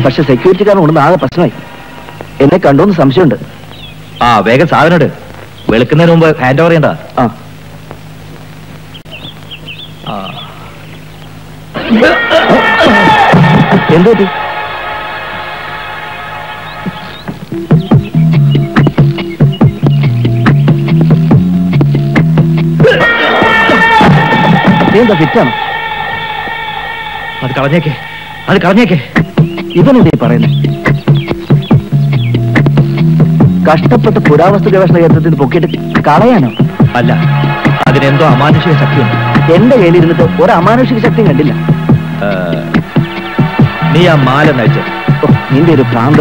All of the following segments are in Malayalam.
പക്ഷെ സെക്യൂരിറ്റിക്കാരൻ കൊണ്ടുവന്ന് ആകെ പ്രശ്നമായി എന്നെ കണ്ടോന്ന് സംശയമുണ്ട് ആ വേഗം സാധനം ഇട് വെളുക്കുന്നതിന് മുമ്പ് ഹാൻഡ് ഓവർ ചെയ്യണ്ട ആ എന്ത് പറ്റി നീ എന്താ ഫിറ്റാണ് അത് കളഞ്ഞേക്കേ അത് കളഞ്ഞേക്കേ ഇവനെന്തേ പറയുന്നത് കഷ്ടപ്പെട്ട് പുരാവസ്തു ഗവേഷണ കേന്ദ്രത്തിൽ പൊക്കിയിട്ട് കളയാനോ അല്ല അതിനെന്തോ അമാനുഷിക ശക്തിയുണ്ട് എന്റെ കയ്യിൽ ഇരുന്നിട്ട് ഒരു അമാനുഷിക ശക്തിയും കണ്ടില്ല ഏ, നീ ആ മാല നയിച്ചു ഓ, നിന്റെ ഒരു ഭ്രാന്ത്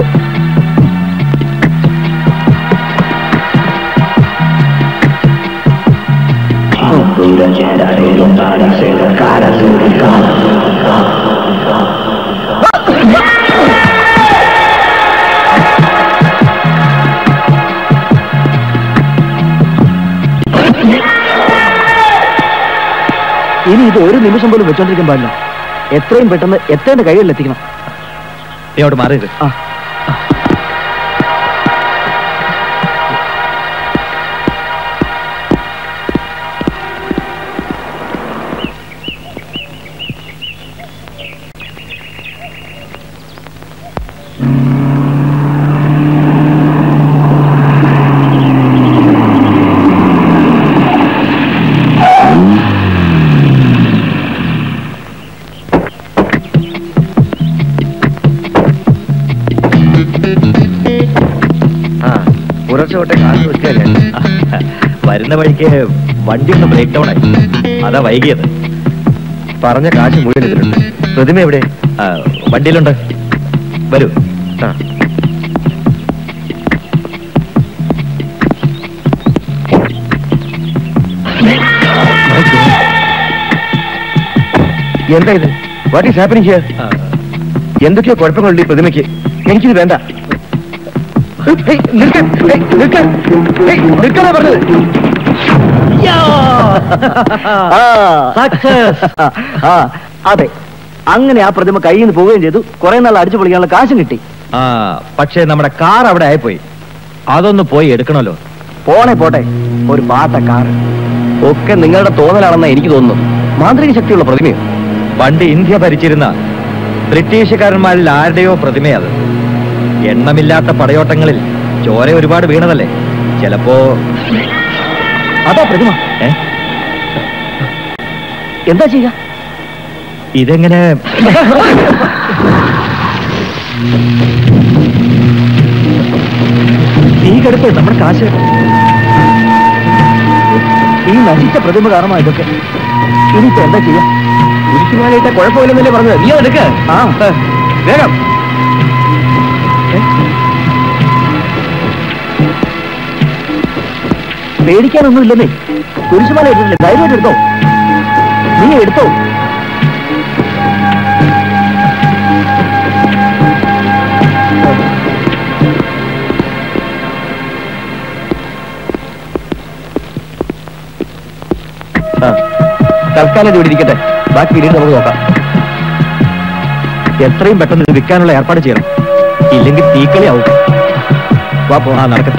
ഇനി ഇത് ഒരു നിമിഷം പോലും വെച്ചോണ്ടിരിക്കാൻ പാടില്ല എത്രയും പെട്ടെന്ന് എത്തേണ്ട കൈകളിൽ എത്തിക്കണം നീ അവിടെ മാറിയത് ആ ആ പുറച്ചു തൊട്ടെ കാശ് വെക്കല്ലേ വരുന്ന വഴിക്ക് വണ്ടി ഒന്ന് ബ്രേക്ക് ഡൗൺ ആയി അതാ വൈകിയത് പറഞ്ഞ കാശ് മുഴുവൻ ഇതിലുണ്ട് പ്രതിമ എവിടെ വണ്ടിയിലുണ്ട് വരൂ ആ എന്താ ഇത് വാട്ട് ഈസ് ഹാപ്പനിങ് ഹിയർ ആ, എന്തൊക്കെയോ കുഴപ്പങ്ങളുണ്ട് ഈ പ്രതിമയ്ക്ക് എനിക്കിത് വേണ്ട ഹേയ്, നിൽക്കാൻ, ഹേയ്, നിൽക്കാൻ, ഹേയ്, നിൽക്കാനാ പറഞ്ഞത് ആ. Success. ആ, അതെ അങ്ങനെ ആ പ്രതിമ കയ്യിൽ നിന്ന് പോവുകയും ചെയ്തു കുറെ നാൾ അടിച്ചു പൊളിക്കാനുള്ള കാശും കിട്ടി ആ പക്ഷേ നമ്മുടെ കാർ അവിടെ ആയിപ്പോയി അതൊന്ന് പോയി എടുക്കണമല്ലോ പോണേ പോട്ടെ ഒരു പാട്ട കാർ ഒക്കെ നിങ്ങളുടെ തോന്നലാണെന്ന് എനിക്ക് തോന്നുന്നു മാന്ത്രിക ശക്തിയുള്ള പ്രതിമയോ പണ്ട് ഇന്ത്യ ഭരിച്ചിരുന്ന ബ്രിട്ടീഷുകാരന്മാരിൽ ആരുടെയോ പ്രതിമയത് എണ്ണമില്ലാത്ത പടയോട്ടങ്ങളിൽ ചോര ഒരുപാട് വീണതല്ലേ ചിലപ്പോ അതാ പ്രതിമ ഏ? എന്താ ചെയ്യുക ഇതെങ്ങനെ തീ കെടുത്ത് നമ്മുടെ കാശ് ഈ നശിച്ച പ്രതിമ കാരണമാണ് ഇതൊക്കെ ഇനിയിപ്പോ എന്താ ചെയ്യാ കുരിശുമാലയിട്ട കുഴപ്പമില്ലെന്നല്ലേ പറഞ്ഞത് നീ എടുക്ക ആ വേഗം ഏ? പേടിക്കാനൊന്നും ഇല്ലെന്നേ കുരിശുമാല ഇട്ടിട്ടില്ലേ ധൈര്യമായിട്ട് എടുത്തോ നീ എടുത്തോ ആ, തൽക്കാലം ഇത് ഇവിടെ ഇരിക്കട്ടെ ബാക്കി പിന്നീട് നമുക്ക് നോക്കാം എത്രയും പെട്ടെന്ന് ഇത് വിൽക്കാനുള്ള ഏർപ്പാട് ചെയ്യണം ഇല്ലെങ്കിൽ തീക്കളിയാവും വാ പോ ആ നടക്കട്ടെ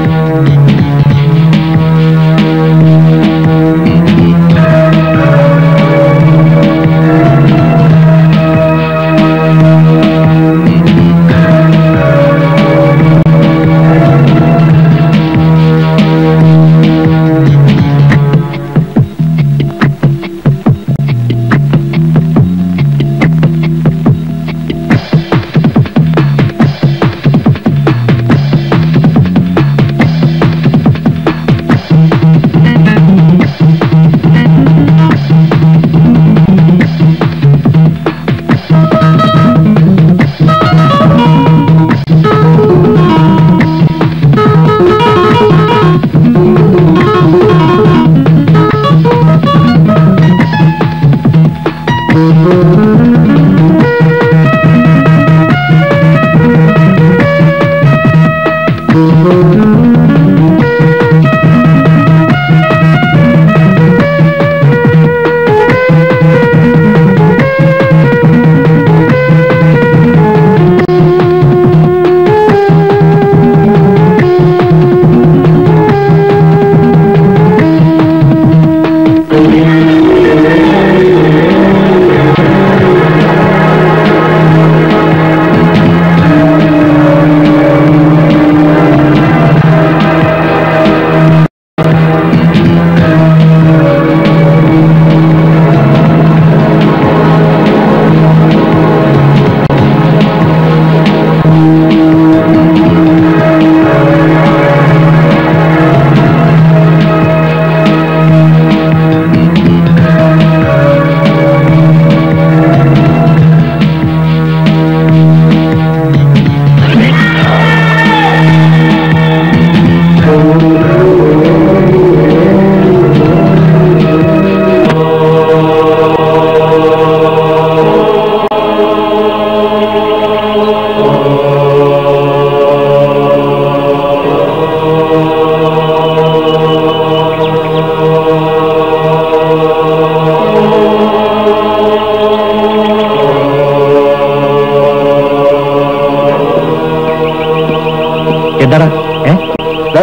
Thank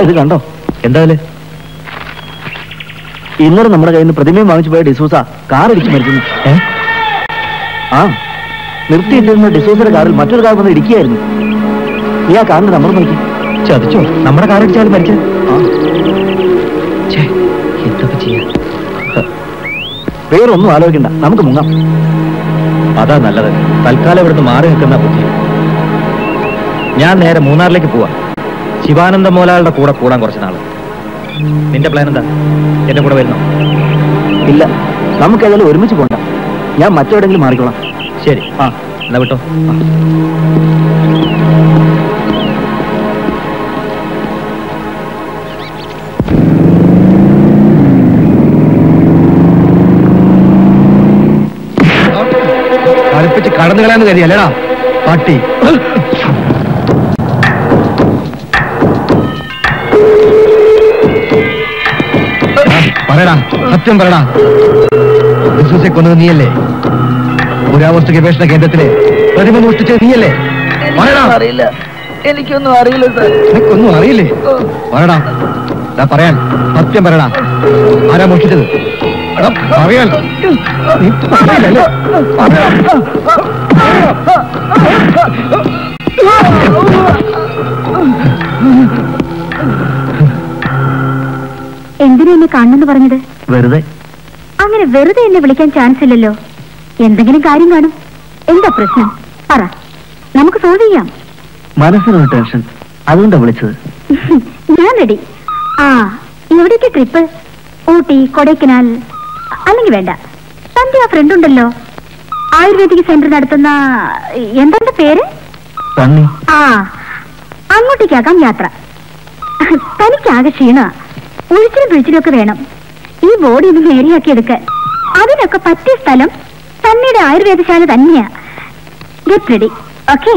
ഇത് കണ്ടോ എന്തായാലും ഇന്നലെ നമ്മുടെ കയ്യിൽ നിന്ന് പ്രതിമയും വാങ്ങിച്ചു പോയ ഡിസൂസ കാർ ഇടിച്ച് മരിക്കുന്നു ആ നിർത്തിയിട്ടിരുന്ന ഡിസൂസയുടെ കാറിൽ മറ്റൊരു കാർ വന്ന് ഇടിക്കുകയായിരുന്നു നീ ആ കാറിന്റെ നമ്പർ നോക്കി ചതിച്ചോ നമ്മുടെ കാറടിച്ചാൽ മരിക്കാൻ ആ എന്തൊക്കെ ചെയ്യാം വേറൊന്നും ആലോചിക്കണ്ട നമുക്ക് മുങ്ങാം അതാ നല്ലത് തൽക്കാലം ഇവിടുന്ന് മാറി നിൽക്കുന്ന ബുദ്ധി ഞാൻ നേരെ മൂന്നാറിലേക്ക് പോവാ ശിവാനന്ദ മോലാളുടെ കൂടെ കൂടാൻ കുറച്ച് നാള് നിന്റെ പ്ലാൻ എന്താ എന്റെ കൂടെ വരുന്നോ ഇല്ല നമുക്ക് ഏതായാലും ഒരുമിച്ച് പോണ്ട ഞാൻ മറ്റെവിടെങ്കിലും മാറിക്കോളാം ശരി ആ എന്നാ വിട്ടോ കളിപ്പിച്ച് കടന്നു കളയാന്ന് കരുതിയല്ലേടാ പട്ടി പറയടാ സത്യം പറയടാ ബിസിനസെ കൊന്നത് നീയല്ലേ പുരാവസ്തു ഗവേഷണ കേന്ദ്രത്തിലെ പ്രതിമ മോഷ്ടിച്ചത് നീയല്ലേ പറയടാ അറിയില്ല എനിക്കൊന്നും അറിയില്ല സാർ നിനക്കൊന്നും അറിയില്ലേ പറയടാ ദാ പറയാൻ സത്യം പറയടാ ആരാ മോഷ്ടിച്ചത് എടാ, പറയാൻ നീ പറയില്ലല്ലേ? പറയാ. എന്തിനാ എന്നെ കാണണമെന്ന് പറഞ്ഞത് വെറുതെ അങ്ങനെ വെറുതെ എന്നെ വിളിക്കാൻ ചാൻസ് ഇല്ലല്ലോ എന്തെങ്കിലും കാര്യം കാണും എന്താ പ്രശ്നം പറ നമുക്ക് സോൾവ് ചെയ്യാം മനസ്സിനൊരു ടെൻഷൻ അതുകൊണ്ടാ വിളിച്ചത് ഞാൻ റെഡി ആ എവിടേക്ക് ട്രിപ്പ് ഊട്ടി കൊടൈക്കനാൽ അല്ലെങ്കിൽ വേണ്ട തന്റെ ആ ഫ്രണ്ട് ഉണ്ടല്ലോ ആയുർവേദിക് സെന്റർ നടത്തുന്ന എന്താണ് പേര് സണ്ണി ആ അങ്ങോട്ടേക്കാകാം യാത്ര തനിക്കാകെ ക്ഷീണ ഒഴിച്ചിലും പിഴിച്ചിലും ഒക്കെ വേണം ഈ ബോഡി ഒന്ന് നേരെയാക്കി എടുക്കാൻ അതിനൊക്കെ പറ്റിയ സ്ഥലം തന്നെയുടെ ആയുർവേദശാല തന്നെയാ ഗെറ്റ് റെഡി ഓക്കെ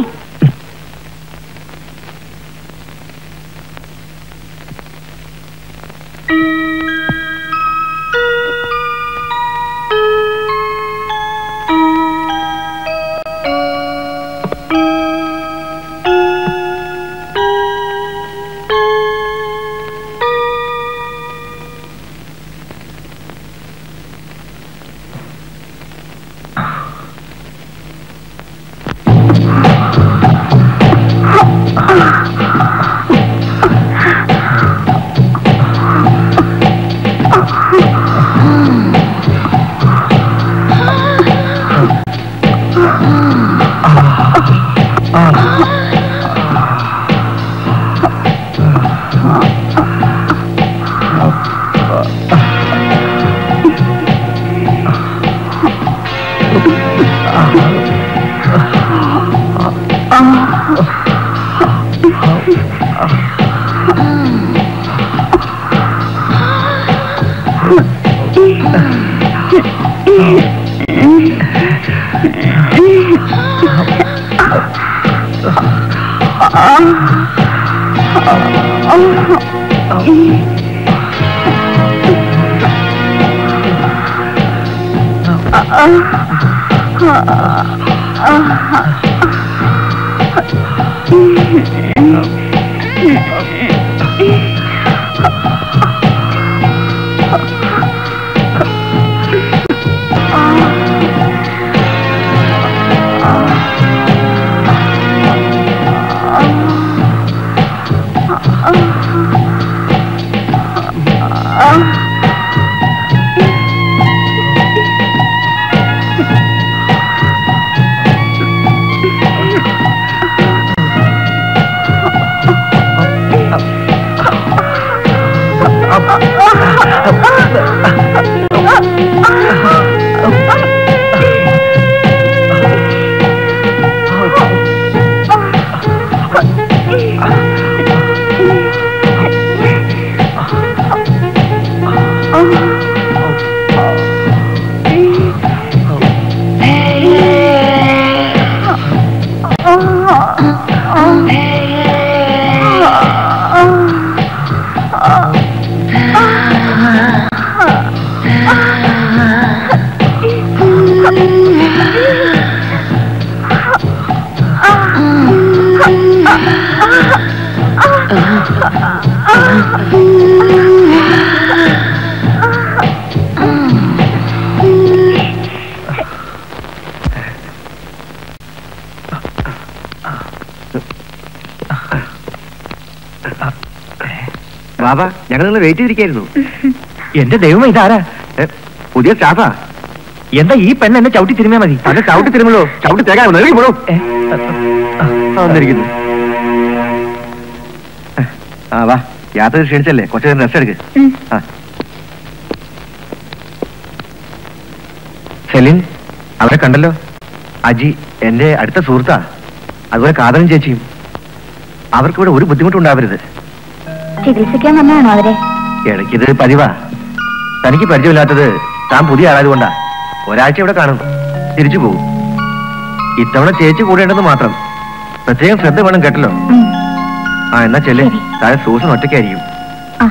ആ ബാബ ഞങ്ങൾ നിങ്ങൾ വെയിറ്റ് ചെയ്തിരിക്കായിരുന്നു എന്റെ ദൈവം ഇതാരാ ഏ, പുതിയ സ്റ്റാഫാ എന്താ ഈ പെണ്ണ് എന്നെ ചവിട്ടി തിരുമ്മിയാ മതി അത് ചവിട്ടി തിരുമല്ലോ ചവിട്ടി തേക്കാൻ പോണോ ഏ, വന്നിരിക്കുന്നു ആ വാ യാത്ര ക്ഷണിച്ചല്ലേ കുറച്ചു നേരം റെസ്റ്റ് എടുക്ക് ഉം. ആ സെലിൻ അവരെ കണ്ടല്ലോ അജി എന്റെ അടുത്ത സുഹൃത്താ അതുപോലെ കാതലും ചേച്ചിയും അവർക്കിവിടെ ഒരു ബുദ്ധിമുട്ടുണ്ടാവരുത് ചികിത്സിക്കാൻ വന്നതാണോ അവരെ ഇടയ്ക്കിത് പതിവാ തനിക്ക് പരിചയമില്ലാത്തത് താൻ പുതിയ ആളായതുകൊണ്ടാ ഒരാഴ്ച ഇവിടെ കാണും തിരിച്ചു പോകും ഇത്തവണ ചേച്ചി കൂടേണ്ടെന്ന് മാത്രം പ്രത്യേകം ശ്രദ്ധ വേണം കേട്ടല്ലോ ഉം. ആ എന്നാ ചെല്ലേ ശരി. താഴെ സൂസൻ ഒറ്റയ്ക്കായിരിക്കും ആ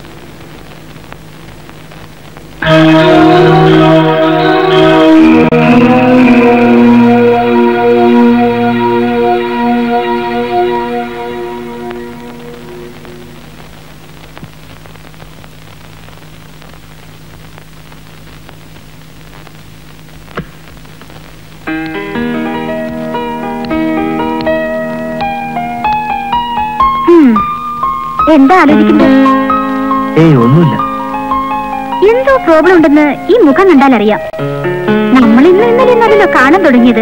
ഉം. എന്താ ആലോചിക്കുന്നത് ഏയ് ഒന്നുമില്ല എന്തോ പ്രോബ്ലം ഉണ്ടെന്ന് ഈ മുഖം കണ്ടാൽ അറിയാം നമ്മൾ ഇന്ന് ഇന്നലെ ഒന്നല്ലോ കാണാൻ തുടങ്ങിയത്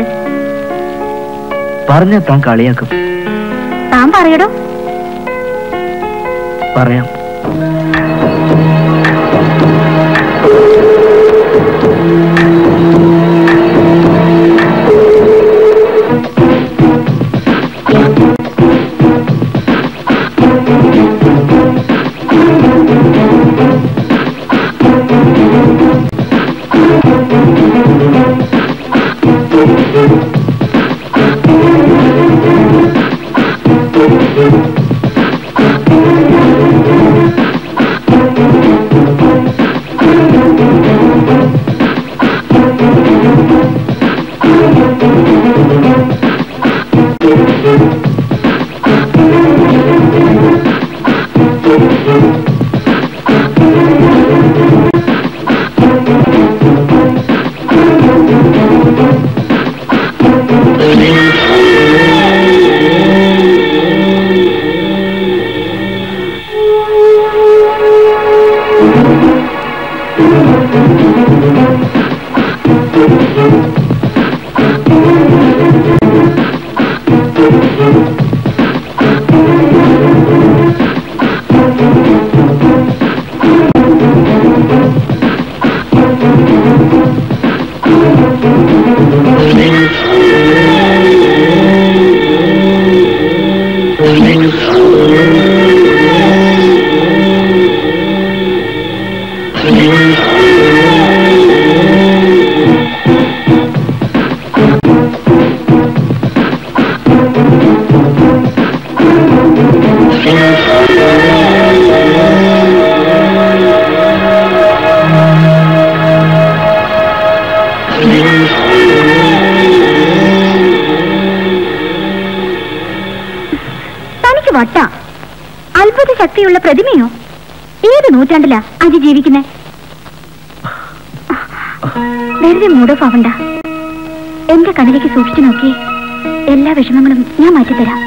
പറഞ്ഞ താൻ കളിയാക്കും താൻ പറയടോ പറയാം തനിക്ക് വട്ട അത്ഭുത ശക്തിയുള്ള പ്രതിമയോ ഏത് നൂറ്റാണ്ടിലാ അജി ജീവിക്കുന്നേ വെറുതെ മൂടോഫ് ആവണ്ട എന്റെ കണ്ണിലേക്ക് സൂക്ഷിച്ചു നോക്കി എല്ലാ വിഷമങ്ങളും ഞാൻ മാറ്റിത്തരാം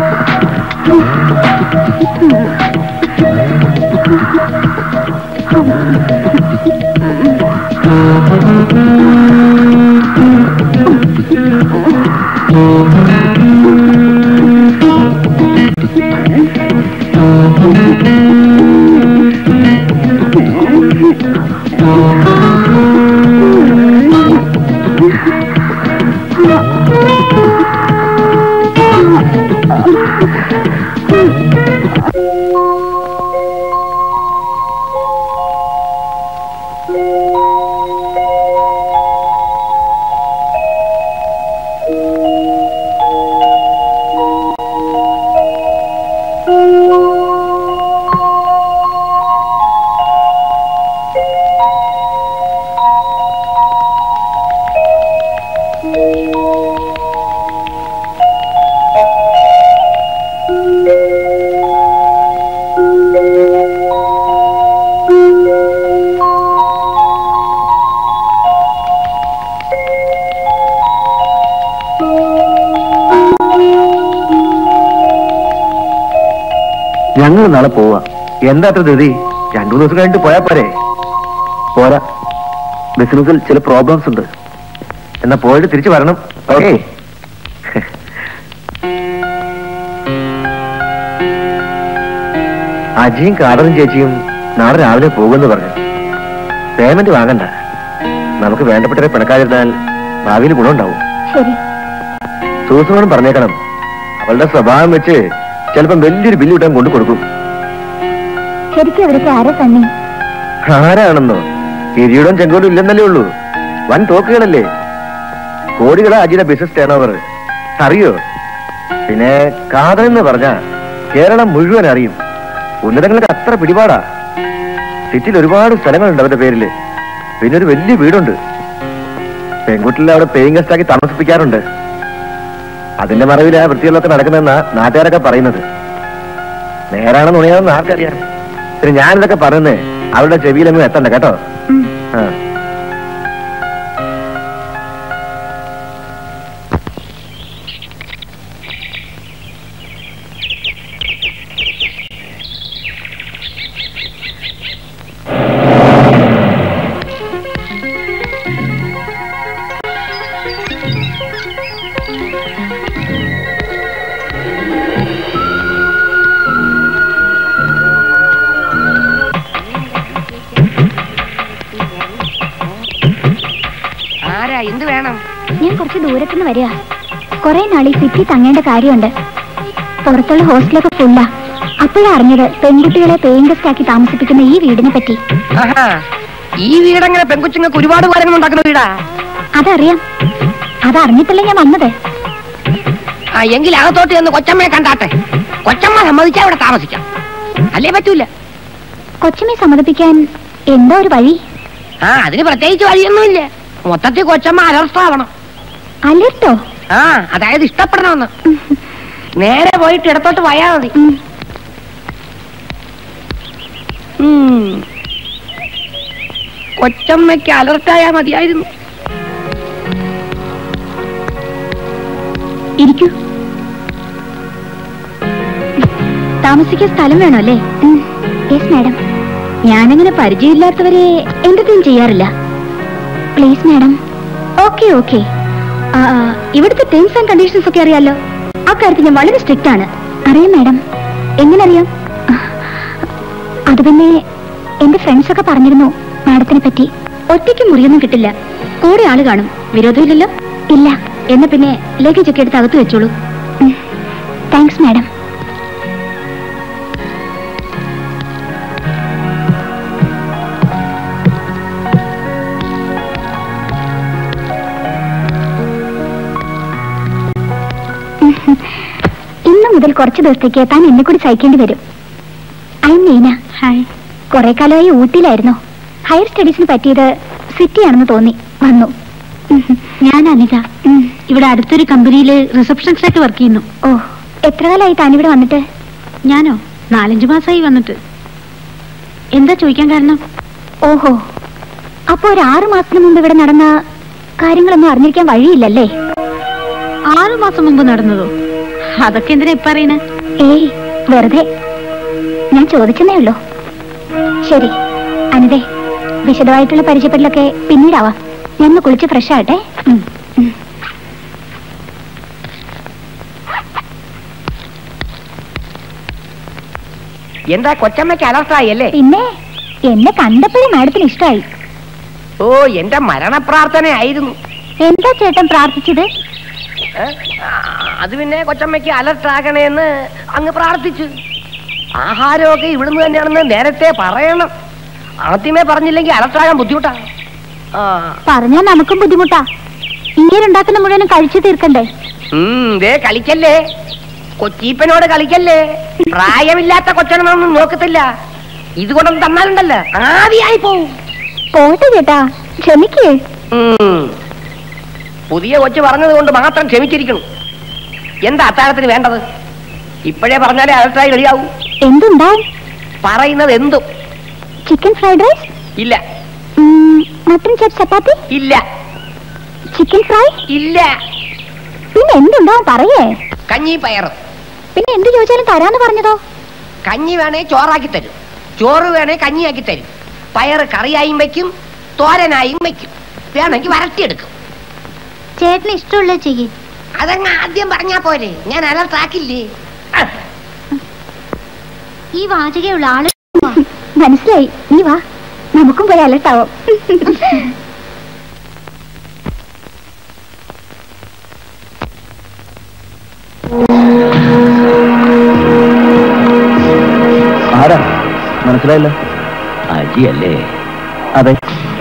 ഞങ്ങൾ നാളെ പോവാ എന്താ അത്ര ധൃതി രണ്ടു ദിവസം കഴിഞ്ഞിട്ട് പോയാ പോരെ പോരാ ബിസിനസ്സിൽ ചില പ്രോബ്ലംസ് ഉണ്ട് എന്നാ പോയിട്ട് തിരിച്ചു വരണം ഓക്കെ അജിയും കാതറും ചേച്ചിയും നാളെ രാവിലെ പോകുമെന്ന് പറഞ്ഞു പേയ്മെന്റ് വാങ്ങണ്ട നമുക്ക് വേണ്ടപ്പെട്ടവരെ പിണക്കാതിരുന്നാൽ ഭാവിയിൽ ഗുണമുണ്ടാവും ശരി സൂസനോടും പറഞ്ഞേക്കണം അവളുടെ സ്വഭാവം വെച്ച് ചിലപ്പം വലിയൊരു ബില്ല് കിട്ടാൻ കൊണ്ടു കൊടുക്കും ശരിക്കും അവരൊക്കെ ആരാ സണ്ണി ആരാണെന്നോ കിരീടം ചെങ്കോലും ഇല്ലെന്നല്ലേ ഉള്ളൂ വൻ തോക്കുകളല്ലേ കോടികളാ അജിയുടെ ബിസിനസ് ടേൺ ഓവർ അറിയോ പിന്നെ കാതലെന്ന് പറഞ്ഞ കേരളം മുഴുവൻ അറിയും ഉന്നതങ്ങൾക്ക് അത്ര പിടിപാടാ സിറ്റിയിൽ ഒരുപാട് സ്ഥലങ്ങളുണ്ട് അവരുടെ പേരില് പിന്നെ ഒരു വലിയ വീടുണ്ട് പെൺകുട്ടികളെ അവിടെ പേയിങ് ഗസ്റ്റ് ആക്കി താമസിപ്പിക്കാറുണ്ട് അതിന്റെ മറവിൽ ആ വൃത്തികളൊക്കെ നടക്കുന്നെന്നാ നാട്ടുകാരൊക്കെ പറയുന്നത് നേരാണെന്ന് ഉണയാണെന്ന് ആർക്കറിയാം പിന്നെ ഞാനിതൊക്കെ പറയുന്നേ അവരുടെ ചെവിയിലൊന്നും എത്തണ്ട കേട്ടോ ഉം. ആ ആരാ എന്ത് വേണം ഞാൻ കുറച്ച് ദൂരത്തുനിന്ന് വരിക കുറെ നാൾ ഈ സിറ്റി തങ്ങേണ്ട കാര്യമുണ്ട് പുറത്തുള്ള ഹോസ്റ്റലൊക്കെ ഫുള്ളാ അപ്പോഴാ അറിഞ്ഞത് പെൺകുട്ടികളെ പേയിങ് ഗസ്റ്റ് ആക്കി താമസിപ്പിക്കുന്ന ഈ വീടിനെ പറ്റി ആഹാ ഈ വീടങ്ങനെ പെൺകൊച്ചുങ്ങൾക്ക് ഒരുപാട് കാര്യങ്ങൾ ഉണ്ടാക്കുന്ന വീടാ അതറിയാം അതറിഞ്ഞിട്ടല്ലേ ഞാൻ വന്നത് ആ എങ്കിൽ അകത്തോട്ട് ചെന്ന് കൊച്ചമ്മയെ കണ്ടാട്ടെ കൊച്ചമ്മ സമ്മതിച്ചാ ഇവിടെ താമസിക്കാം അല്ലേ പറ്റൂല കൊച്ചിനെ സമ്മതിപ്പിക്കാൻ എന്തോ ഒരു വഴി ആ അതിന് പ്രത്യേകിച്ച് വഴിയൊന്നുമില്ല മൊത്തത്തിൽ കൊച്ചമ്മ അലർട്ടാവണം അലർട്ടോ ആ അതായത് ഇഷ്ടപ്പെടണമെന്ന് നേരെ പോയിട്ട് ഇടത്തോട്ട് പോയാ മതി ഉം. ഉം. കൊച്ചമ്മയ്ക്ക് അലർട്ടായാ മതിയായിരുന്നു ഇരിക്കൂ താമസിക്കാൻ സ്ഥലം വേണോ അല്ലേ യെസ് മാഡം ഞാനങ്ങനെ പരിചയമില്ലാത്തവരെ എന്റർടൈൻ ചെയ്യാറില്ല പ്ലീസ് മാഡം ഓക്കെ ഓക്കെ ഇവിടുത്തെ ടേംസ് ആൻഡ് കണ്ടീഷൻസ് ഒക്കെ അറിയാലോ അക്കാര്യത്തിൽ ഞാൻ വളരെ സ്ട്രിക്റ്റ് ആണ് അറിയാം മാഡം എങ്ങനെ അറിയാം അത് പിന്നെ എന്റെ ഫ്രണ്ട്സ് ഒക്കെ പറഞ്ഞിരുന്നു മാഡത്തിനെ പറ്റി ഒറ്റയ്ക്ക് മുറിയൊന്നും കിട്ടില്ല കൂടെ ആള് കാണും വിരോധമില്ലല്ലോ ഇല്ല എന്നാ പിന്നെ ലഗേജ് ഒക്കെ എടുത്ത് അകത്ത് വെച്ചോളൂ താങ്ക്സ് മാഡം ഇന്ന് മുതൽ കുറച്ച് ദിവസത്തേക്ക് താൻ എന്നെ കൂടി സഹിക്കേണ്ടി വരും ഐ മീന ഹായ് കുറെ കാലമായി ഊട്ടിയിലായിരുന്നു ഹയർ സ്റ്റഡീസിന് പറ്റിയത് സിറ്റിയാണെന്ന് തോന്നി വന്നു ഞാൻ അനിത ഇവിടെ അടുത്തൊരു കമ്പനിയിൽ റിസപ്ഷനിസ്റ്റായിട്ട് വർക്ക് ചെയ്യുന്നു ഓ എത്ര കാലമായി താനിവിടെ വന്നിട്ട് ഞാനോ നാലഞ്ചു മാസമായി വന്നിട്ട് എന്താ ചോദിക്കാൻ കാരണം ഓഹോ അപ്പൊ ഒരു ആറു മാസത്തിന് മുമ്പ് ഇവിടെ നടന്ന കാര്യങ്ങളൊന്നും അറിഞ്ഞിരിക്കാൻ വഴിയില്ലല്ലേ ആറു മാസം മുമ്പ് നടന്നതോ അതൊക്കെ എന്തിനാ ഇപ്പൊ അറിയണ ഏയ് വെറുതെ ഞാൻ ചോദിച്ചെന്നേ ഉള്ളൂ ശരി അനിതേ വിശദമായിട്ടുള്ള പരിചയപ്പെടലൊക്കെ പിന്നീടാവാം ഞാൻ ഒന്ന് കുളിച്ച് ഫ്രഷ് ആട്ടെ ഉം, ഉം. എന്താ കൊച്ചമ്മയ്ക്ക് അലർട്ടായി അല്ലേ പിന്നെ എന്നെ കണ്ടപ്പോഴും മാഡത്തിന് ഇഷ്ടമായി ഓ എന്റെ മരണപ്രാർത്ഥന ആയിരുന്നു എന്താ ചേട്ടൻ പ്രാർത്ഥിച്ചത് ഏ? ആ, അത് പിന്നെ കൊച്ചമ്മയ്ക്ക് അലർട്ട് ആകണേന്ന് അങ്ങ് പ്രാർത്ഥിച്ചു ആഹാരമൊക്കെ ഇവിടുന്ന് തന്നെയാണെന്ന് നേരത്തെ പറയണം ആദ്യമേ പറഞ്ഞില്ലെങ്കിൽ അലർട്ടാകാൻ ബുദ്ധിമുട്ടാ ആ പറഞ്ഞാൽ നമുക്കും ബുദ്ധിമുട്ടാ ഇങ്ങനെ ഉണ്ടാക്കുന്ന മുഴുവനും കഴിച്ചു തീർക്കണ്ടേ ഉം, ദേ കളിക്കല്ലേ കൊച്ചീപ്പനോട് കളിക്കല്ലേ പ്രായമില്ലാത്ത കൊച്ചനൊന്നും നോക്കത്തില്ല ഇതുകൊണ്ടൊന്നും തന്നാലുണ്ടല്ലോ ആദ്യമായി പോവും പോട്ടെ ചേട്ടാ ക്ഷമിക്കേ ഉം. പുതിയ കൊച്ചു പറഞ്ഞത് കൊണ്ട് മാത്രം ക്ഷമിച്ചിരിക്കണം എന്താ അത്താഴത്തിന് വേണ്ടത് ഇപ്പോഴേ പറഞ്ഞാലേ അലർട്ടായി റെഡിയാവൂ എന്തുണ്ടാവും പറയുന്നത് എന്തും ചിക്കൻ ഫ്രൈഡ് റൈസ് ഇല്ല മട്ടൻ ചപ്പ് ചപ്പാത്തി ഇല്ല ചിക്കൻ ഫ്രൈ ഇല്ല പിന്നെ എന്തുണ്ടാവും പറയേ കഞ്ഞി പയറ് പിന്നെ എന്ത് ചോദിച്ചാലും തരാന്ന് പറഞ്ഞതോ കഞ്ഞി വേണേ ചോറാക്കി തരും ചോറ് വേണേ കഞ്ഞിയാക്കി തരും പയറ് കറിയായും വെക്കും തോരനായും വെക്കും വേണമെങ്കിൽ വരട്ടിയെടുക്കും ചേട്ടന് ഇഷ്ടമുള്ള ചെയ്യേ അതങ്ങ് ആദ്യം പറഞ്ഞാ പോരെ ഞാൻ അലർട്ടാക്കില്ലേ ആ, ഈ വാചകയുള്ള ആള് മനസ്സിലായി നീ വാ നമുക്കും പോയി അലട്ടാവും ആരാ മനസ്സിലായില്ല അജിയല്ലേ അതെ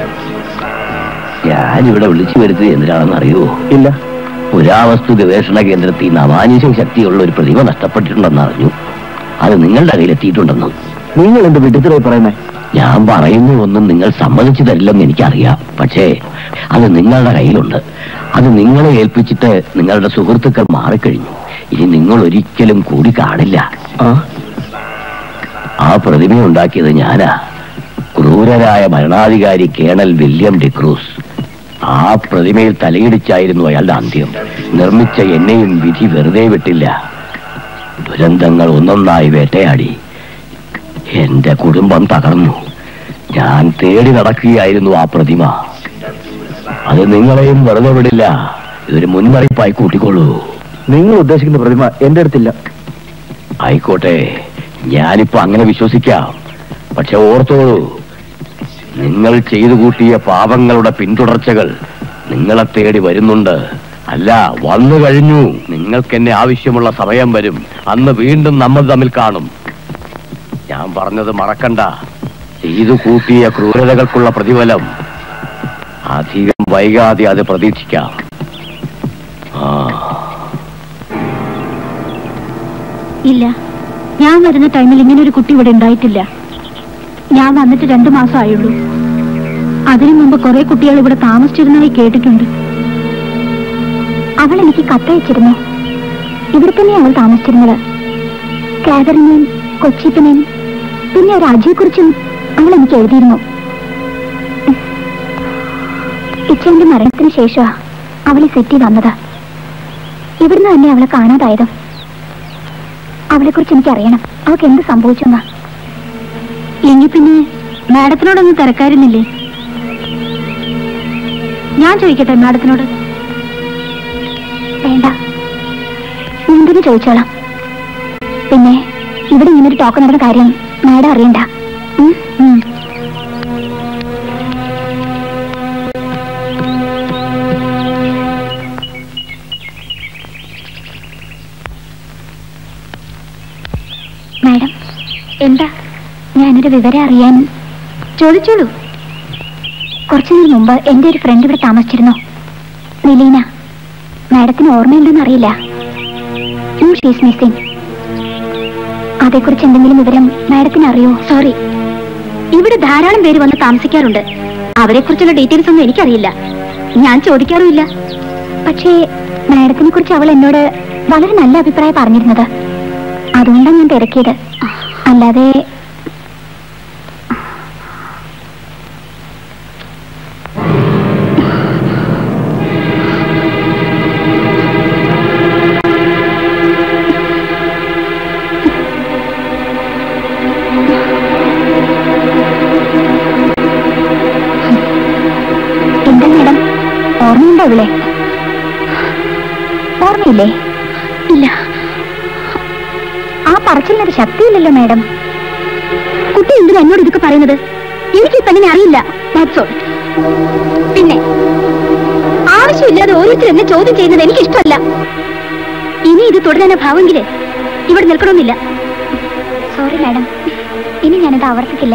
ഞാനിവിടെ വിളിച്ചു വരുത്തിയത് എന്തിനാണെന്ന് അറിയുമോ ഇല്ല പുരാവസ്തു ഗവേഷണ കേന്ദ്രത്തിൽ നിന്ന് അമാനുഷ്യം ശക്തിയുള്ള ഒരു പ്രതിമ നഷ്ടപ്പെട്ടിട്ടുണ്ടെന്ന് അറിഞ്ഞു അത് നിങ്ങളുടെ കയ്യിലെത്തിയിട്ടുണ്ടെന്നും നിങ്ങൾ എന്ത് വിഡിത്തരായി പറയുന്നേ ഞാൻ പറയുന്ന ഒന്നും നിങ്ങൾ സമ്മതിച്ചു തരില്ലെന്ന് എനിക്കറിയാം പക്ഷേ അത് നിങ്ങളുടെ കയ്യിലുണ്ട് അത് നിങ്ങളെ ഏൽപ്പിച്ചിട്ട് നിങ്ങളുടെ സുഹൃത്തുക്കൾ മാറിക്കഴിഞ്ഞു ഇനി നിങ്ങൾ ഒരിക്കലും കൂടി കാണില്ല ആ ആ പ്രതിമ ഉണ്ടാക്കിയത് ഞാനാ ക്രൂരരായ ഭരണാധികാരി കേണൽ വില്യം ഡിക്രൂസ് ആ പ്രതിമയിൽ തലയിടിച്ചായിരുന്നു അയാളുടെ അന്ത്യം നിർമ്മിച്ച എന്നെയും വിധി വെറുതെ വിട്ടില്ല ദുരന്തങ്ങൾ ഒന്നൊന്നായി വേട്ടയാടി എന്റെ കുടുംബം തകർന്നു ഞാൻ തേടി നടക്കുകയായിരുന്നു ആ പ്രതിമ അത് നിങ്ങളെയും വെറുതെ വിടില്ല ഇതൊരു മുൻമറിയിപ്പായി കൂട്ടിക്കൊള്ളൂ നിങ്ങൾ ഉദ്ദേശിക്കുന്ന പ്രതിമ എന്റെ അടുത്തില്ല ആയിക്കോട്ടെ ഞാനിപ്പോ അങ്ങനെ വിശ്വസിക്കാം പക്ഷെ ഓർത്തോളൂ നിങ്ങൾ ചെയ്തു കൂട്ടിയ പാപങ്ങളുടെ പിന്തുടർച്ചകൾ നിങ്ങളെ തേടി വരുന്നുണ്ട് അല്ല വന്നു കഴിഞ്ഞു നിങ്ങൾക്ക് എന്നെ ആവശ്യമുള്ള സമയം വരും അന്ന് വീണ്ടും നമ്മൾ തമ്മിൽ കാണും ഞാൻ പറഞ്ഞത് മറക്കണ്ട ചെയ്തു കൂട്ടിയ ക്രൂരതകൾക്കുള്ള പ്രതിഫലം അധികം വൈകാതെ അത് പ്രതീക്ഷിക്കാം ആ ഇല്ല ഞാൻ വരുന്ന ടൈമിൽ ഇങ്ങനെ ഒരു കുട്ടി ഇവിടെ ഉണ്ടായിട്ടില്ല ഞാൻ വന്നിട്ട് രണ്ടു മാസം ആയുള്ളൂ അതിനു മുമ്പ് കുറെ കുട്ടികൾ ഇവിടെ താമസിച്ചിരുന്നതായി കേട്ടിട്ടുണ്ട് അവൾ എനിക്ക് കത്തയച്ചിരുന്നു ഇവിടെ തന്നെ അവൾ താമസിച്ചിരുന്നത് കാതറിനെയും കൊച്ചിപ്പനെയും പിന്നെ ഒരു അജിയെ കുറിച്ചും അവൾ എനിക്ക് എഴുതിയിരുന്നു ഇച്ചന്റെ മരണത്തിന് ശേഷമാ അവൾ ഈ സെറ്റി വന്നത് ഇവിടുന്ന് തന്നെ അവളെ കാണാതായതും അവളെ കുറിച്ച് എനിക്കറിയണം അവൾക്ക് എന്ത് സംഭവിച്ചെന്നാ എങ്കിൽ പിന്നെ മാഡത്തിനോടൊന്നും തിരക്കാരുന്നില്ലേ ഞാൻ ചോദിക്കട്ടെ മാഡത്തിനോട് വേണ്ട എന്തിനു ചോദിച്ചോളാം പിന്നെ ഇവിടെ ഇങ്ങനൊരു ടോക്ക് നടന്ന കാര്യം മാഡം അറിയണ്ട ഉം, ഉം. മാഡം എന്താ ഞാനൊരു വിവരം അറിയാൻ ചോദിച്ചോളൂ കുറച്ചു നാൾ മുമ്പ് എൻ്റെ ഒരു ഫ്രണ്ട് ഇവിടെ താമസിച്ചിരുന്നു നിലീന മാഡത്തിന് ഓർമ്മയുണ്ടെന്ന് അറിയില്ല ഷീസ് മിസ്സിംഗ് അതേക്കുറിച്ച് എന്തെങ്കിലും വിവരം മാഡത്തിന് അറിയോ സോറി ഇവിടെ ധാരാളം പേര് വന്ന് താമസിക്കാറുണ്ട് അവരെക്കുറിച്ചുള്ള ഡീറ്റെയിൽസ് ഒന്നും എനിക്കറിയില്ല ഞാൻ ചോദിക്കാറുമില്ല പക്ഷേ മാഡത്തിനെ കുറിച്ച് അവൾ എന്നോട് വളരെ നല്ല അഭിപ്രായം പറഞ്ഞിരുന്നത് അതുകൊണ്ടാണ് ഞാൻ തിരക്കിയത് അല്ലാതെ കണ്ടോ ഇവിടെ ഓർമ്മയില്ലേ ഇല്ല ആ പറച്ചിലിനൊരു ശക്തിയില്ലല്ലോ മാഡം കുട്ടി എന്തിനാ എന്നോട് ഇതൊക്കെ പറയുന്നത് എനിക്ക് ഈ പെണ്ണിനെ അറിയില്ല That's all. പിന്നെ ആവശ്യമില്ലാതെ ഓരോരുത്തർ എന്നെ ചോദ്യം ചെയ്യുന്നത് എനിക്ക് ഇഷ്ടമല്ല ഇനി ഇത് തുടരാൻ ഭാവെങ്കില് ഇവിടെ നിൽക്കണമെന്നില്ല സോറി മാഡം ഇനി ഞാനിത് ആവർത്തിക്കില്ല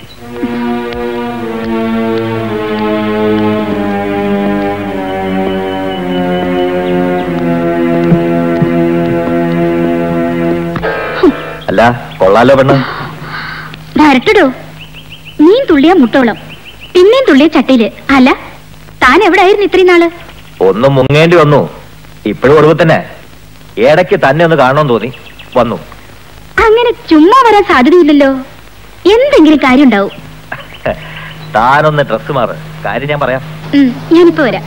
അല്ല കൊള്ളാലോ പെണ്ണ് വരട്ടടോ നീൻ തുള്ളിയ മുട്ടോളം പിന്നെയും തുള്ളിയ ചട്ടിയില് അല്ല താൻ എവിടെ ആയിരുന്നു ഇത്രയും നാള് ഒന്ന് മുങ്ങേണ്ടി വന്നു ഇപ്പോഴും ഒടുവിൽ തന്നെ ഇടയ്ക്ക് തന്നെ ഒന്ന് കാണണമെന്ന് തോന്നി വന്നു അങ്ങനെ ചുമ്മാ വരാൻ സാധ്യതയില്ലല്ലോ എന്തെങ്കിലും കാര്യം ഉണ്ടാവും താനൊന്ന് ഡ്രസ് മാറ് കാര്യം ഞാൻ പറയാം ഉം, ഞാനിപ്പോ വരാം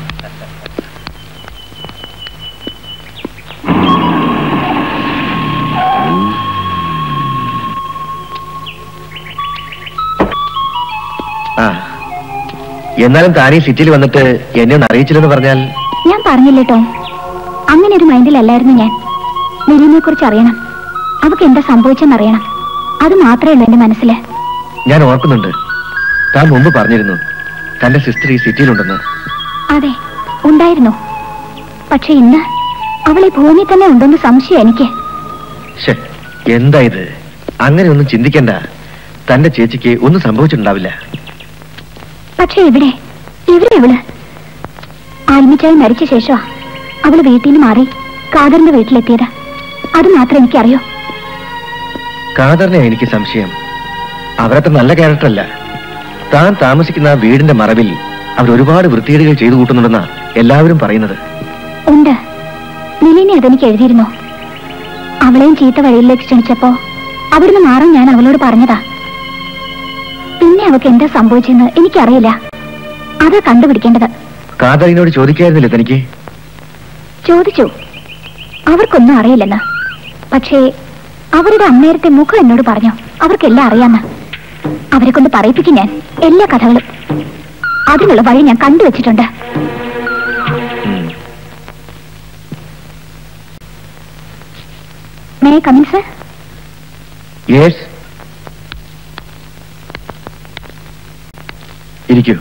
ആ എന്നാലും താനീ സിറ്റിയിൽ വന്നിട്ട് എന്നെ ഒന്ന് അറിയിച്ചില്ലെന്ന് പറഞ്ഞാൽ ഞാൻ പറഞ്ഞില്ലേ ടോം അങ്ങനെ ഒരു മൈൻഡിലല്ലായിരുന്നു ഞാൻ മെരീനെ കുറിച്ച് അറിയണം അവക്ക് എന്താ സംഭവിച്ചെന്നറിയണം അത് മാത്രമേ ഉള്ളൂ എന്റെ മനസ്സില് ഞാൻ ഓർക്കുന്നുണ്ട് താൻ മുമ്പ് പറഞ്ഞിരുന്നു തന്റെ സിസ്റ്റർ ഈ സിറ്റിയിലുണ്ടെന്ന് അതെ ഉണ്ടായിരുന്നു പക്ഷെ ഇന്ന് അവളെ ഭൂമി തന്നെ ഉണ്ടെന്ന് സംശയം എനിക്ക് ശ്ശെ, എന്താ ഇത് അങ്ങനെ ഒന്നും ചിന്തിക്കണ്ട തന്റെ ചേച്ചിക്ക് ഒന്നും സംഭവിച്ചിട്ടുണ്ടാവില്ല പക്ഷെ ഇവിടെ ഇവിടെ അവള് ആൽമിച്ചായി മരിച്ച ശേഷമാ അവള് വീട്ടിൽ നിന്ന് മാറി കാതറിന്റെ വീട്ടിലെത്തിയത് അത് മാത്രം എനിക്കറിയോ കാതറിനെ എനിക്ക് സംശയം അവരത്ര നല്ല ക്യാരക്ടർ അല്ല താൻ താമസിക്കുന്ന ആ വീടിന്റെ മറവിൽ അവർ ഒരുപാട് വൃത്തികേടുകൾ ചെയ്തു കൂട്ടുന്നുണ്ടെന്നാ എല്ലാവരും പറയുന്നത് ഉണ്ട് നിലിനെ അതെനിക്ക് എഴുതിയിരുന്നു അവളെയും ചീത്ത വഴിയിലേക്ക് ക്ഷണിച്ചപ്പോ അവിടുന്ന് മാറാൻ ഞാൻ അവളോട് പറഞ്ഞതാ പിന്നെ അവക്ക് എന്താ സംഭവിച്ചെന്ന് എനിക്കറിയില്ല അതാ കണ്ടുപിടിക്കേണ്ടത് കാതറിനോട് ചോദിക്കായിരുന്നില്ല തനിക്ക് ചോദിച്ചു അവർക്കൊന്നും അറിയില്ലെന്ന് പക്ഷേ അവരുടെ അന്നേരത്തെ മുഖം എന്നോട് പറഞ്ഞു അവർക്കെല്ലാം അറിയാന്ന് അവരെ കൊണ്ട് പറയിപ്പിക്കും ഞാൻ എല്ലാ കഥകളും അതിനുള്ള വഴി ഞാൻ കണ്ടുവച്ചിട്ടുണ്ട് ഉം. മേ കമിൻ സർ യെസ് ഇരിക്കൂ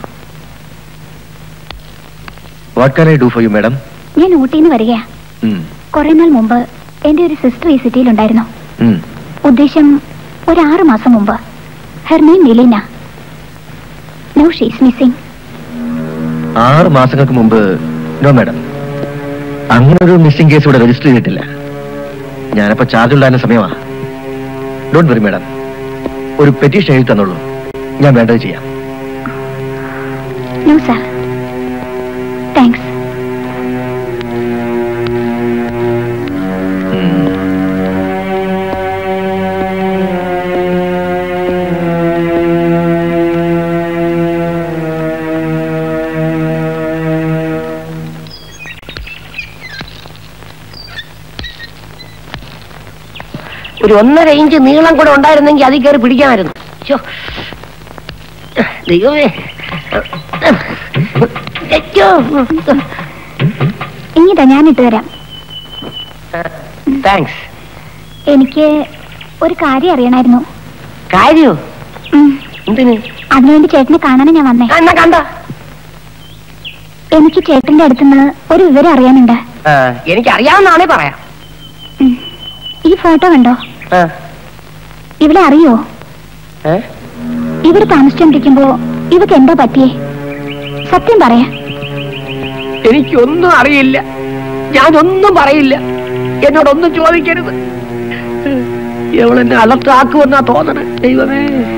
what can I do for you madam ഞാൻ ഊട്ടിന്ന് വരികയാ കുറെ നാൾ മുമ്പ് എന്റെ ഒരു സിസ്റ്റർ ഈ സിറ്റിയിലുണ്ടായിരുന്നു ഉദ്ദേശം ഒരു ആറ് മാസം മുമ്പ് her name Nileena no she's missing ആറ് മാസങ്ങൾക്ക് മുമ്പ് നോ മാഡം അങ്ങനെ ഒരു മിസ്സിംഗ് കേസ് ഇവിടെ രജിസ്റ്റർ ചെയ്തിട്ടില്ല ഞാനപ്പോ ചാർജ് ഉണ്ടായിരുന്ന സമയമാ ഡോണ്ട് വെറി മാഡം ഒരു പെറ്റീഷൻ എഴുതി തന്നോളൂ ഞാൻ വേണ്ടത് ചെയ്യാം നോ സർ താങ്ക്സ് ഉം. ഒരു ഒന്നര ഇഞ്ച് നീളം കൂടെ ഉണ്ടായിരുന്നെങ്കിൽ അതിൽ കയറി പിടിക്കാമായിരുന്നു ശ്ശോ. ദൈവമേ അയ്യോ. ഇങ്ങിതാ ഞാൻ ഇട്ട് തരാം താങ്ക്സ് എനിക്ക് ഒരു കാര്യം അറിയണമായിരുന്നു കാര്യോ ഉം. എന്തിന് അതിനുവേണ്ടി ചേട്ടനെ കാണാനാ ഞാൻ വന്നേ ആ, എന്നാ കണ്ട എനിക്ക് ചേട്ടന്റെ അടുത്തുനിന്ന് ഒരു വിവരം അറിയാനുണ്ട് എനിക്ക് അറിയാവുന്നതാണേ പറയാം ഉം. ഈ ഫോട്ടോ കണ്ടോ ആ. ഇവിടെ അറിയോ ഏ? ഇവിടെ താമസിച്ചോണ്ടിരിക്കുമ്പോ ഇവക്ക് എന്താ പറ്റിയേ സത്യം പറയാ എനിക്കൊന്നും അറിയില്ല ഞാനൊന്നും പറയില്ല എന്നോടൊന്നും ചോദിക്കരുത് എവളെന്നെ അലർട്ടാക്കുമെന്നാ തോന്നണേ ദൈവമേ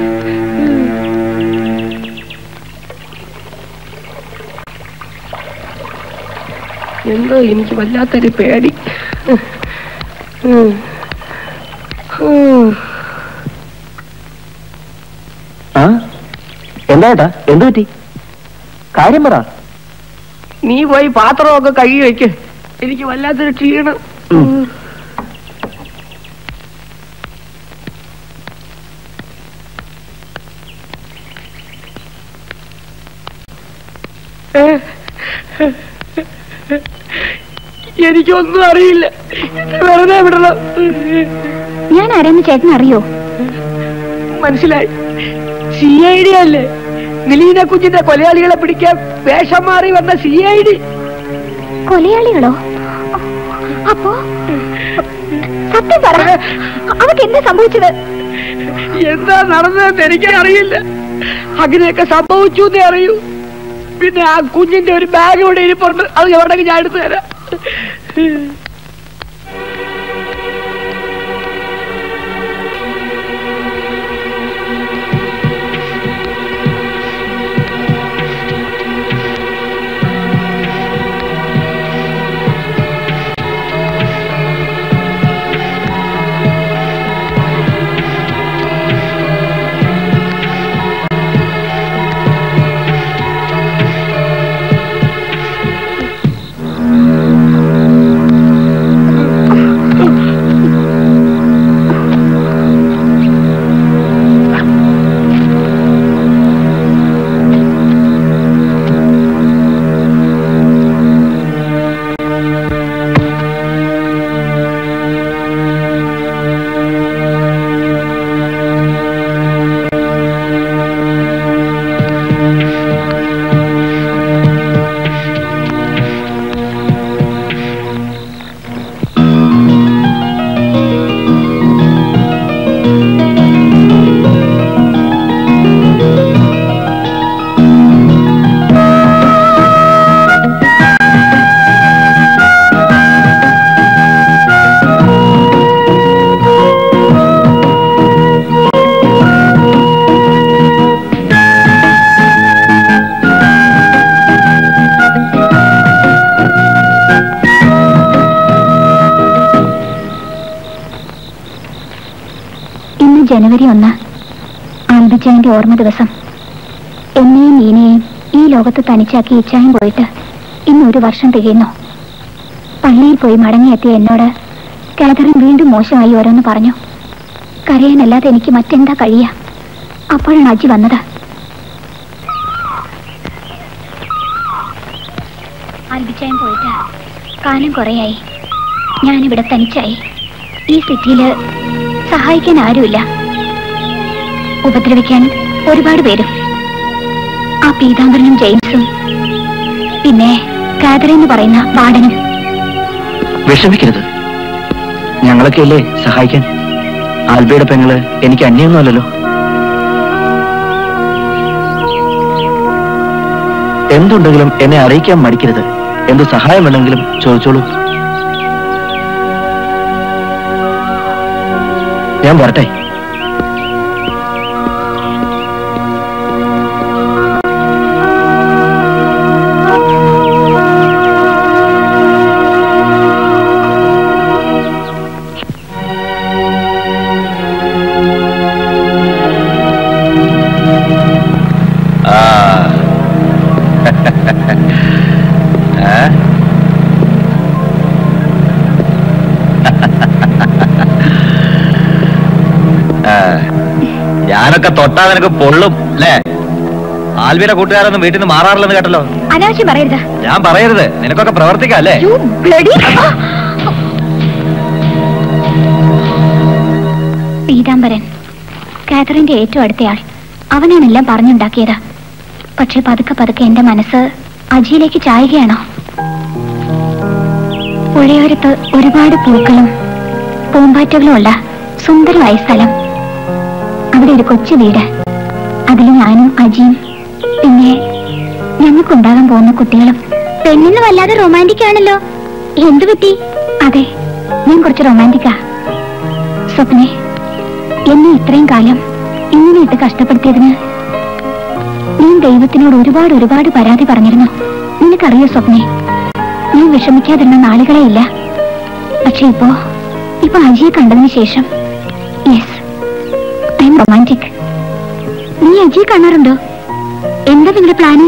എന്തോ എനിക്ക് വല്ലാത്തൊരു പേടി ഉം. ഉം. ആ എന്താ ഏട്ടാ എന്ത് പറ്റി കാര്യം പറ നീ പോയി പാത്രമൊക്കെ കഴുകി വെക്ക് എനിക്ക് വല്ലാത്തൊരു ക്ഷീണം ഉം. ഏ? എനിക്കൊന്നും അറിയില്ല വെറുതെ വിടണം ഞാൻ ആരാന്ന് ചേട്ടൻ അറിയോ മനസ്സിലായി സി ഐ ഡി അല്ലേ നിലീന കുഞ്ഞിന്റെ കൊലയാളികളെ പിടിക്കാൻ വേഷം മാറി വന്ന സി ഐ ഡി കൊലയാളികളോ അപ്പോ സത്യം പറ അവർക്ക് എന്താ സംഭവിച്ചത് എന്താ നടന്നതെന്ന് എനിക്ക് അറിയില്ല അങ്ങനെയൊക്കെ സംഭവിച്ചു എന്നേ അറിയൂ പിന്നെ ആ കുഞ്ഞിന്റെ ഒരു ബാഗ് ഇവിടെ ഇരിപ്പുണ്ട് അത് എവിടെയെങ്കിലും ഞാൻ എടുത്തു തരാം ഇന്ന് ജനുവരി ഒന്ന് ആൽബിച്ചായന്റെ ഓർമ്മ ദിവസം എന്നെയും മീനയെയും ഈ ലോകത്ത് തനിച്ചാക്കി ഇച്ചായം പോയിട്ട് ഇന്ന് ഒരു വർഷം തികയുന്നു പള്ളിയിൽ പോയി മടങ്ങിയെത്തിയ എന്നോട് കാതറിൻ വീണ്ടും മോശമായി ഓരോന്ന് പറഞ്ഞു കരയാനല്ലാതെ എനിക്ക് മറ്റെന്താ കഴിയുക അപ്പോഴാണ് അജി വന്നത് ആൽബിച്ചായം പോയിട്ട് കാലം കുറേയായി ഞാനിവിടെ തനിച്ചായി ഈ സിറ്റിയില് സഹായിക്കാൻ ആരുമില്ല ഉപദ്രവിക്കാൻ ഒരുപാട് പേരും ആ പീതാംബരനും ജെയിംസും പിന്നെ കാതറിൻ എന്ന് പറയുന്ന വാർഡനും വിഷമിക്കരുത് ഞങ്ങളൊക്കെ അല്ലേ സഹായിക്കാൻ ആൽബിയുടെ പെങ്ങള് എനിക്ക് അന്യൊന്നുമല്ലല്ലോ എന്തുണ്ടെങ്കിലും എന്നെ അറിയിക്കാൻ മടിക്കരുത് എന്ത് സഹായം വേണമെങ്കിലും ചോദിച്ചോളൂ ഞാൻ വരട്ടെ ആ. ഏ? ആ. ഞാനൊക്കെ തൊട്ടാ നിനക്ക് പൊള്ളും അല്ലേ ആൽവിയുടെ കൂട്ടുകാരൊന്നും വീട്ടിൽ നിന്ന് മാറാറില്ലെന്ന് കേട്ടല്ലോ അനാവശ്യം പറയരുത് ഞാൻ പറയരുത് നിനക്കൊക്കെ പ്രവർത്തിക്കാം അല്ലേ You bloody- പീതാംബരൻ കാതറിന്റെ ഏറ്റവും അടുത്തയാൾ അവനാണെല്ലാം പറഞ്ഞുണ്ടാക്കിയത് പക്ഷെ പതുക്കെ പതുക്കെ എന്റെ മനസ്സ് അജിയിലേക്ക് ചായുകയാണോ പുഴയോരത്ത് ഒരുപാട് പൂക്കളും പൂമ്പാറ്റകളും ഉള്ള സുന്ദരമായ സ്ഥലം അവിടെ ഒരു കൊച്ചു വീട് അതിൽ ഞാനും അജിയും പിന്നെ ഞങ്ങൾക്കുണ്ടാകാൻ പോകുന്ന കുട്ടികളും പെണ്ണിന് വല്ലാതെ റൊമാൻറ്റിക് ആണല്ലോ എന്തു പറ്റി അതെ ഞാൻ കുറച്ച് റൊമാൻറ്റിക്കാ സ്വപ്നെ എന്നെ ഇത്രയും കാലം ഇങ്ങനെ ഇട്ട് കഷ്ടപ്പെടുത്തിയതിന് നീ ദൈവത്തിനോട് ഒരുപാട് ഒരുപാട് പരാതി പറഞ്ഞിരുന്നു നിനക്കറിയോ സ്വപ്നെ നീ വിഷമിക്കാതിരുന്ന നാളുകളേ ഇല്ല പക്ഷെ ഇപ്പോ ഇപ്പൊ അജിയെ കണ്ടതിന് ശേഷം യെസ് ഐ എം റൊമാൻറ്റിക് നീ അജിയെ കാണാറുണ്ടോ എന്താ നിങ്ങളുടെ പ്ലാന്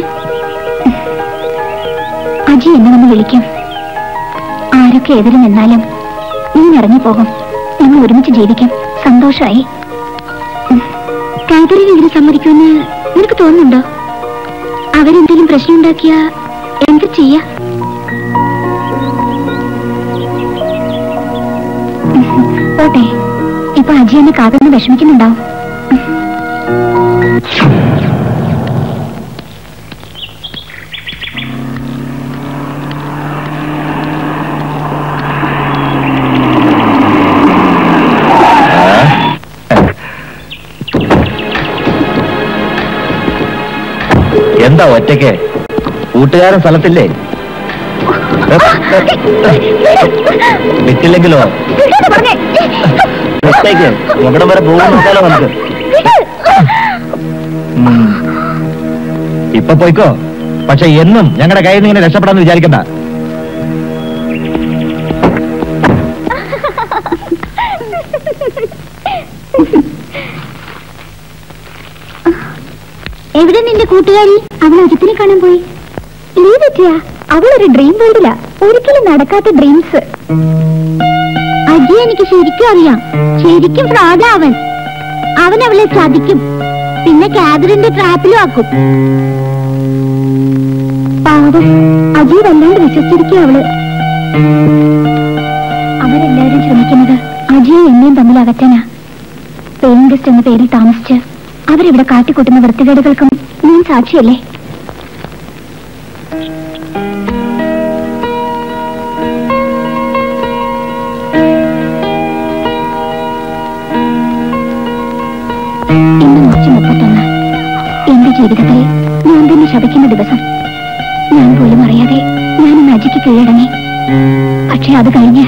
അജി എന്നെ വന്ന് വിളിക്കും ആരൊക്കെ എതിര് നിന്നാലും നീ ഇറങ്ങിപ്പോകും ഞങ്ങൾ ഒരുമിച്ച് ജീവിക്കും സന്തോഷമായി കാതറിന് ഇതിന് സമ്മതിക്കുമെന്ന് നിനക്ക് തോന്നുന്നുണ്ടോ അവരെന്തെങ്കിലും പ്രശ്നം ഉണ്ടാക്കിയ എന്ത് ചെയ്യാ പോട്ടെ ഇപ്പൊ അജി എന്നെ കാകന്ന് വിഷമിക്കുന്നുണ്ടാവും എന്താ ഒറ്റയ്ക്ക് കൂട്ടുകാരൻ സ്ഥലത്തില്ലേ വിട്ടില്ലെങ്കിലോ ഒറ്റയ്ക്ക് എവിടെ വരെ പോകുന്ന നോക്കാലോ നമുക്ക് ഉം. ഇപ്പൊ പോയിക്കോ പക്ഷെ എന്നും ഞങ്ങളുടെ കയ്യിൽ നിന്ന് ഇങ്ങനെ രക്ഷപ്പെടാന്ന് വിചാരിക്കണ്ട എവിടെ നിന്റെ കൂട്ടുകാരി അവൾ അജിത്തിനെ കാണാൻ പോയി ലീവ് പറ്റിയ അവളൊരു ഡ്രീം വേൾഡില ഒരിക്കലും നടക്കാത്ത ഡ്രീംസ് അജി എനിക്ക് ശരിക്കും അറിയാം ശരിക്കും ഫ്രോഡാ അവൻ അവൻ അവളെ ചതിക്കും പിന്നെ കാതറിന്റെ ട്രാപ്പിലും ആക്കും പാവം അജി വല്ലാണ്ട് വിശ്വസിച്ചിരിക്കും അവള് അവരെല്ലാവരും ശ്രമിക്കുന്നത് അജിയും എന്നെയും തമ്മിൽ അകറ്റാനാ പേയിങ് ഗസ്റ്റ് എന്ന പേരിൽ താമസിച്ച് അവരിവിടെ കാട്ടിക്കൂട്ടുന്ന വൃത്തികേടുകൾക്കും ഞാൻ സാക്ഷിയല്ലേ ഇന്ന് മാർച്ച് മുപ്പത്തൊന്ന് എന്റെ ജീവിതത്തിൽ ഞാൻ തന്നെ ശപിക്കുന്ന ദിവസം ഞാൻ പോലും അറിയാതെ ഞാൻ ഇന്ന് അജിക്ക് കീഴടങ്ങി പക്ഷെ അത് കഴിഞ്ഞ്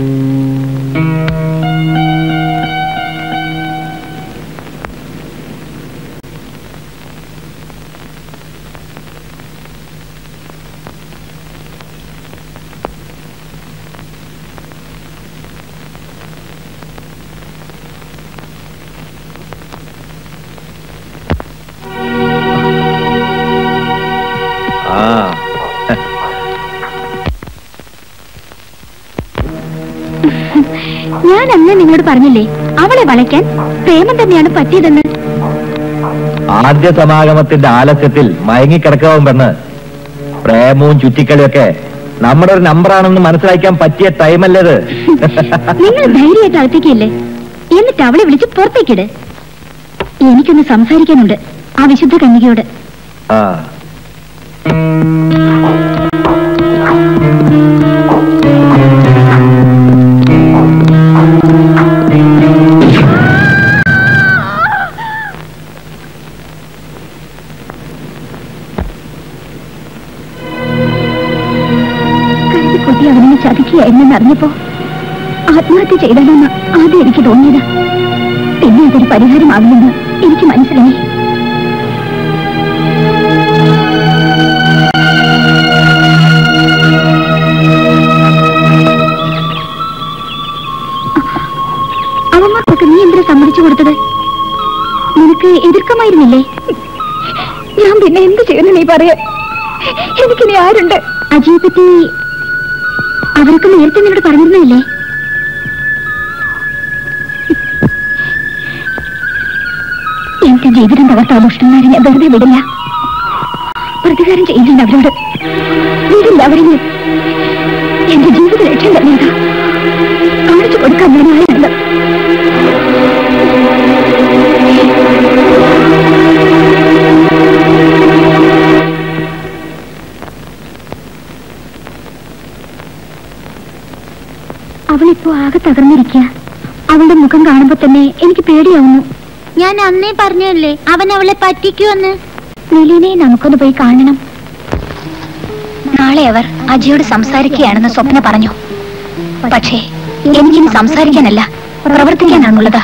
ആ ഞാൻ അന്ന് നിങ്ങളോട് പറഞ്ഞില്ലേ അവളെ വളയ്ക്കാൻ പ്രേമം തന്നെയാണ് പറ്റിയതെന്ന് ആദ്യ സമാഗമത്തിന്റെ ആലസ്യത്തിൽ മയങ്ങിക്കിടക്കാവും പെണ്ണ് പ്രേമവും ചുറ്റിക്കളിയൊക്കെ നമ്മുടെ ഒരു നമ്പറാണെന്ന് മനസ്സിലാക്കാൻ പറ്റിയ ടൈമല്ലേത് നിങ്ങൾ ധൈര്യമായിട്ട് അകത്തേക്കില്ലേ എന്നിട്ട് അവളെ വിളിച്ച് പുറത്തേക്കിട് എനിക്കൊന്ന് സംസാരിക്കാനുണ്ട് ആ വിശുദ്ധ കന്യകയോട് ആ കുട്ടി അവനെ ചതിക്കുകയായിരുന്നെന്ന് അറിഞ്ഞപ്പോ ആത്മഹത്യ ചെയ്താലെന്ന് ആദ്യം എനിക്ക് തോന്നിയത് പിന്നെ അതൊരു പരിഹാരമാകുമെന്ന് എനിക്ക് മനസ്സിലായി അവന്മാർക്കൊക്കെ നീ എന്തിനാ സമ്മതിച്ചു കൊടുത്തത് നിനക്ക് എതിർക്കമായിരുന്നില്ലേ ഞാൻ പിന്നെ എന്ത് ചെയ്യുന്നു നീ പറയാ എനിക്കിനി ആരുണ്ട് അജിയെ പറ്റി അവരൊക്കെ നേരത്തെ നിന്നോട് പറഞ്ഞിരുന്നില്ലേ എന്റെ ജീവിതം തകർത്ത ദുഷ്ടന്മാരെ ഞാൻ വെറുതെ വിടില്ല പ്രതികാരം ചെയ്യുന്നുണ്ട് അവരോട് വിടില്ല അവരെങ്കിലും എന്റെ ജീവിത ലക്ഷ്യം തന്നെയാണ് കാണിച്ചു കൊടുക്കാൻ ഞാൻ ആരുണ്ട് അവളിപ്പോ ആകെ തകർന്നിരിക്കുക അവളുടെ മുഖം കാണുമ്പോ തന്നെ എനിക്ക് പേടിയാവുന്നു ഞാൻ അന്നേ പറഞ്ഞല്ലേ അവൻ അവളെ പറ്റിക്കുമെന്ന് നിലിനെ നമുക്കൊന്ന് പോയി കാണണം നാളെ അവർ അജിയോട് സംസാരിക്കുകയാണെന്ന് സ്വപ്ന പറഞ്ഞു പക്ഷേ എനിക്കിനി സംസാരിക്കാനല്ല പ്രവർത്തിക്കാനാണുള്ളത്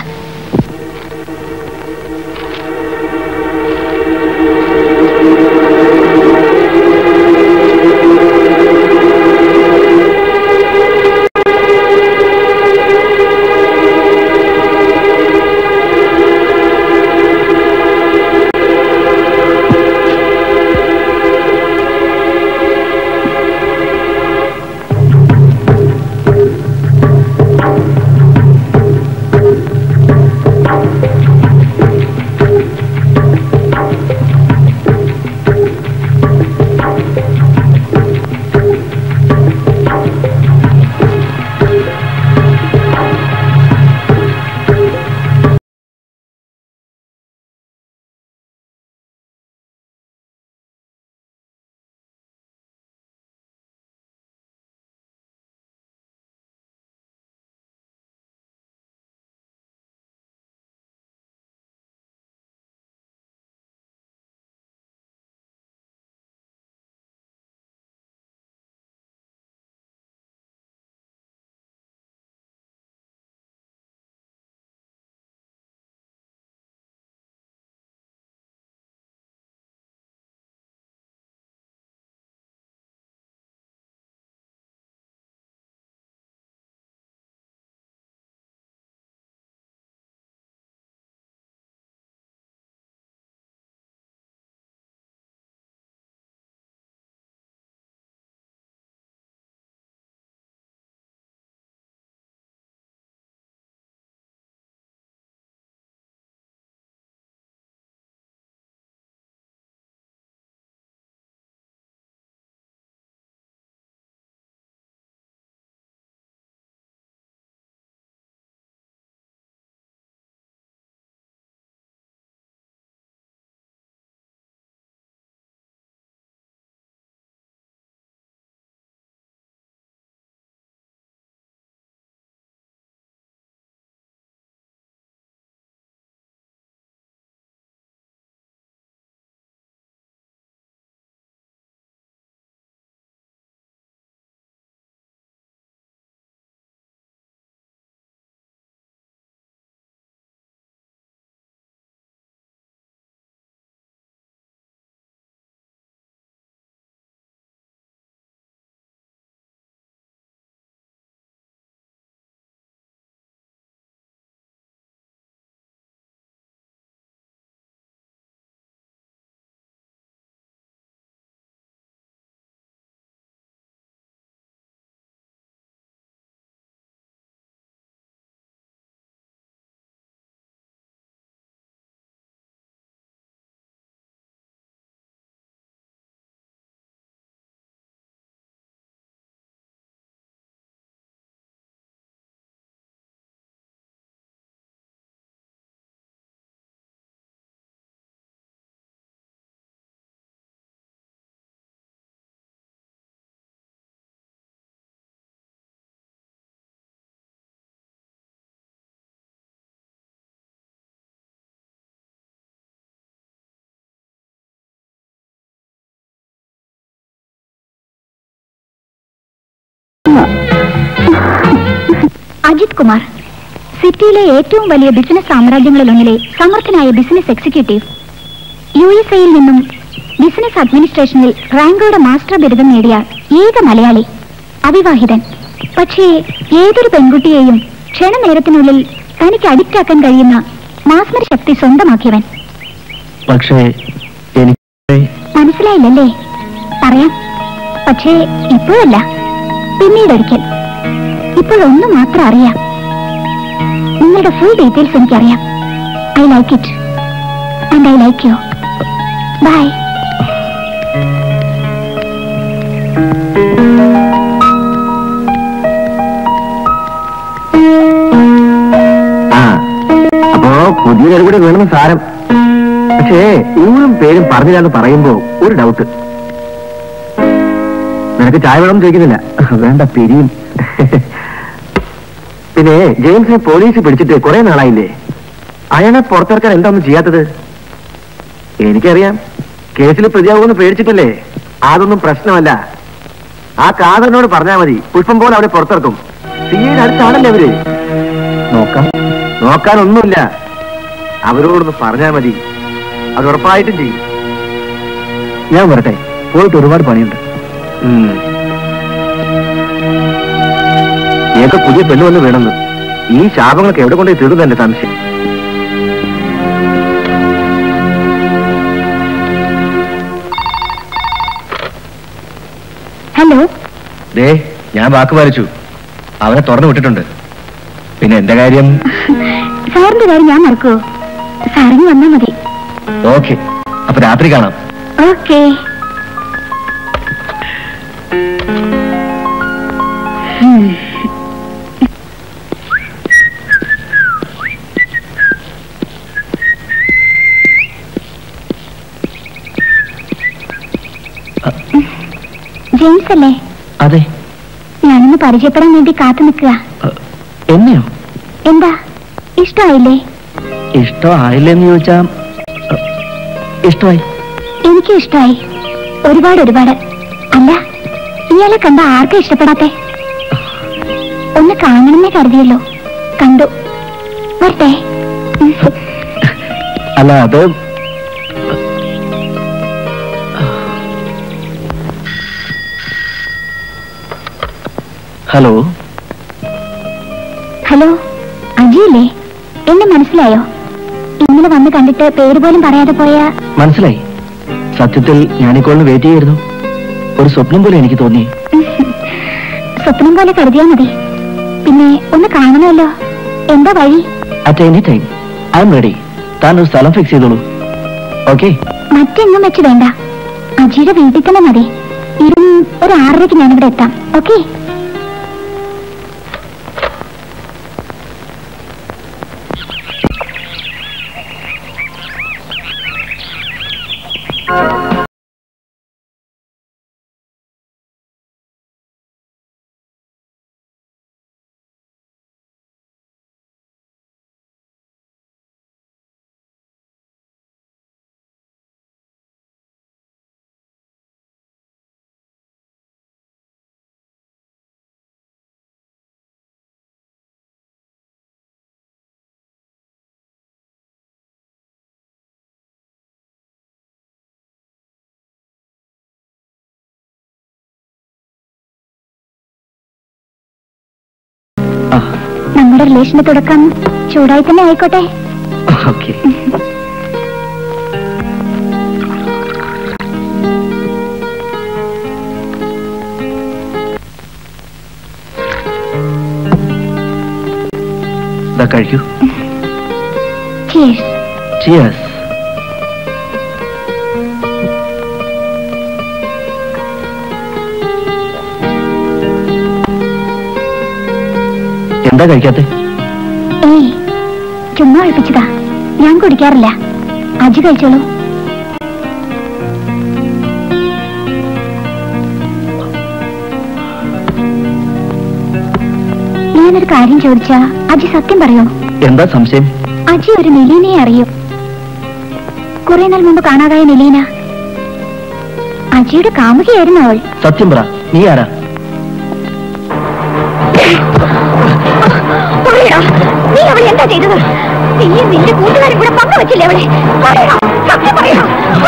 അജിത് കുമാർ സിറ്റിയിലെ ഏറ്റവും വലിയ ബിസിനസ് സാമ്രാജ്യങ്ങളിലൊന്നിലെ സമർത്ഥനായ ബിസിനസ് എക്സിക്യൂട്ടീവ് യു എസ് എയിൽ നിന്നും ബിസിനസ് അഡ്മിനിസ്ട്രേഷനിൽ റാങ്കോടെ മാസ്റ്റർ ബിരുദം നേടിയ ഏക മലയാളി അവിവാഹിതൻ പക്ഷേ ഏതൊരു പെൺകുട്ടിയെയും ക്ഷണനേരത്തിനുള്ളിൽ തനിക്ക് അഡിക്റ്റ് ആക്കാൻ കഴിയുന്ന മാസ്മര ശക്തി സ്വന്തമാക്കിയവൻ പക്ഷേ എനിക്ക് മനസ്സിലായില്ലല്ലേ പറയാം പക്ഷേ ഇപ്പോഴല്ല പിന്നീടൊരിക്കൽ ഇപ്പോഴൊന്നു മാത്രം അറിയാം നിങ്ങളുടെ ഫുൾ ഡീറ്റെയിൽസ് എനിക്കറിയാം I like it and I like you bye ആ അപ്പോ പുതിയൊരു കൂടി വേണമെന്ന് സാരം പക്ഷേ ഊരും പേരും പറഞ്ഞില്ലാന്ന് പറയുമ്പോ ഒരു ഡൗട്ട് നിനക്ക് ചായ വേണം ചോദിക്കുന്നില്ല വേണ്ട പിരിയും പിന്നെ ജെയിംസിനെ പോലീസ് പിടിച്ചിട്ട് കുറെ നാളായില്ലേ അയാളെ പുറത്തിറക്കാൻ എന്താ ഒന്നും ചെയ്യാത്തത് എനിക്കറിയാം കേസിൽ പ്രതിയാകുമെന്ന് പേടിച്ചിട്ടല്ലേ അതൊന്നും പ്രശ്നമല്ല ആ കാതറിനോട് പറഞ്ഞാൽ മതി പുഷ്പം പോലെ അവിടെ പുറത്തിറക്കും സിയുടെ അടുത്താണല്ലേ അവര് നോക്കാം നോക്കാനൊന്നുമില്ല അവരോടൊന്ന് പറഞ്ഞാൽ മതി അത് ഉറപ്പായിട്ടും ചെയ്യും ഞാൻ വരട്ടെ പോയിട്ട് ഒരുപാട് പണിയുണ്ട് ഏക പുതിയ പെണ്ണ് വന്ന് വേണമെന്ന് ഈ ശാപങ്ങളൊക്കെ എവിടെ കൊണ്ടേ തീർന്നു എന്റെ സംശയം ഹലോ ദേ ഞാൻ വാക്ക് പാലിച്ചു അവനെ തുറന്നു വിട്ടിട്ടുണ്ട് പിന്നെ എന്റെ കാര്യം സാറിന്റെ കാര്യം ഞാൻ മറക്കുവോ സാറിന് വന്നാൽ മതി ഓക്കെ അപ്പൊ രാത്രി കാണാം ഓക്കേ ജെയിംസ് അല്ലേ അതെ ഞാനൊന്ന് പരിചയപ്പെടാൻ വേണ്ടി കാത്തു നിൽക്കുക എന്നെയോ എന്താ ഇഷ്ടമായില്ലേ ഇഷ്ടമായില്ലെന്ന് ചോദിച്ചാ അ, ഇഷ്ടമായി എനിക്കും ഇഷ്ടമായി ഒരുപാട് ഒരുപാട് അല്ല ഇയാളെ കണ്ട ആർക്കും ഇഷ്ടപ്പെടാത്തെ ഒന്ന് കാണണമെന്നേ കരുതിയല്ലോ കണ്ടു വരട്ടെ ഉം. അല്ല അത് ഹലോ ഹലോ അജിയില്ലേ എന്നെ മനസ്സിലായോ ഇന്നലെ വന്ന് കണ്ടിട്ട് പേര് പോലും പറയാതെ പോയ മനസ്സിലായി സത്യത്തിൽ ഞാനിക്കോളിന് വെയിറ്റ് ചെയ്യായിരുന്നു ഒരു സ്വപ്നം പോലെ എനിക്ക് തോന്നി സ്വപ്നം പോലെ കരുതിയാ മതി പിന്നെ ഒന്ന് കാണണമല്ലോ എന്താ വഴി at any time I'm ready താൻ ഒരു സ്ഥലം ഫിക്സ് ചെയ്തോളൂ ഓക്കെ മറ്റെങ്ങും വെച്ച് വേണ്ട അജിയുടെ വീട്ടിൽ തന്നെ മതി ഇരും ഒരു ആറരയ്ക്ക് ഞാനിവിടെ എത്താം ഓക്കെ ആ നമ്മുടെ റിലേഷന്റെ തുടക്കം ചൂടായി തന്നെ ആയിക്കോട്ടെ ഓക്കെ ദാ കഴിക്കൂ ചിയേഴ്സ് ചിയേഴ്സ് എന്താ കഴിക്കാത്തെ ഏയ് ചുമ്മാ ഒഴിപ്പിച്ചതാ ഞാൻ കുടിക്കാറില്ല അജി കഴിച്ചോളൂ ഞാനൊരു കാര്യം ചോദിച്ചാ അജി സത്യം പറയോ എന്താ സംശയം അജി ഒരു നിലീനയെ അറിയും കുറെ നാൾ മുമ്പ് കാണാതായ നിലീന അജിയുടെ കാമുകയായിരുന്നു അവൾ സത്യം പറ നീ ആരാ പറയണോ നീ അവളെ എന്താ ചെയ്തത് നീ നിന്റെ കൂട്ടുകാരും കൂടെ പങ്കുവച്ചില്ലേ അവളെ പറയണോ സത്യം പറയണോ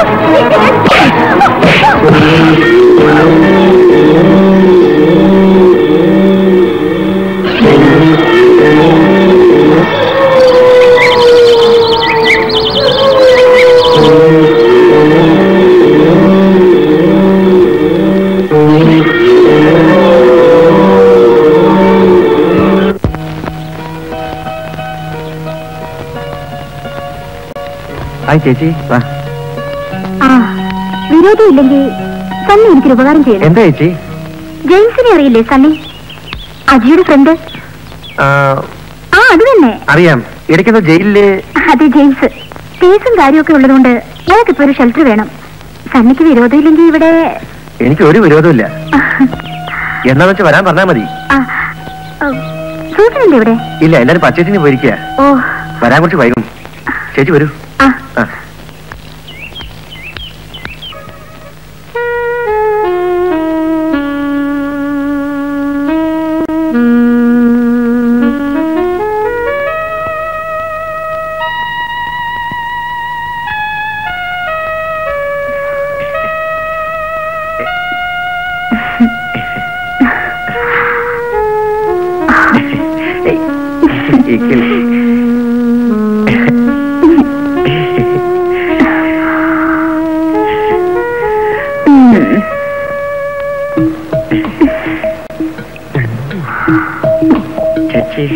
ഹായ് ചേച്ചി വാ ആ വിരോധം ഇല്ലെങ്കിൽ സണ്ണി എനിക്കൊരു ഉപകാരം ചെയ്യണം എന്താ ചേച്ചി ജെയിംസിനെ അറിയില്ലേ സണ്ണി അജിയുടെ ഫ്രണ്ട് ആ, ആ അത് തന്നെ അറിയാം ഇടയ്ക്കുന്ന ജയിലില് അതെ ജെയിംസ് കേസും കാര്യമൊക്കെ ഉള്ളതുകൊണ്ട് അയാൾക്ക് ഇപ്പൊ ഒരു ഷെൽട്ടർ വേണം സണ്ണിക്ക് വിരോധം ഇല്ലെങ്കിൽ ഇവിടെ എനിക്ക് ഒരു വിരോധമില്ല എന്നാന്ന് വെച്ചാൽ വരാൻ പറഞ്ഞാൽ മതി ആ, ആ, സൂസനുണ്ട് ഇവിടെ ഇല്ല എല്ലാരും പച്ചേച്ചിന് പോയിരിക്കുക ഓ വരാൻ കുറച്ച് വൈകും ചേച്ചി വരൂ ആ ആ ഇക്കിൽ. ചേച്ചി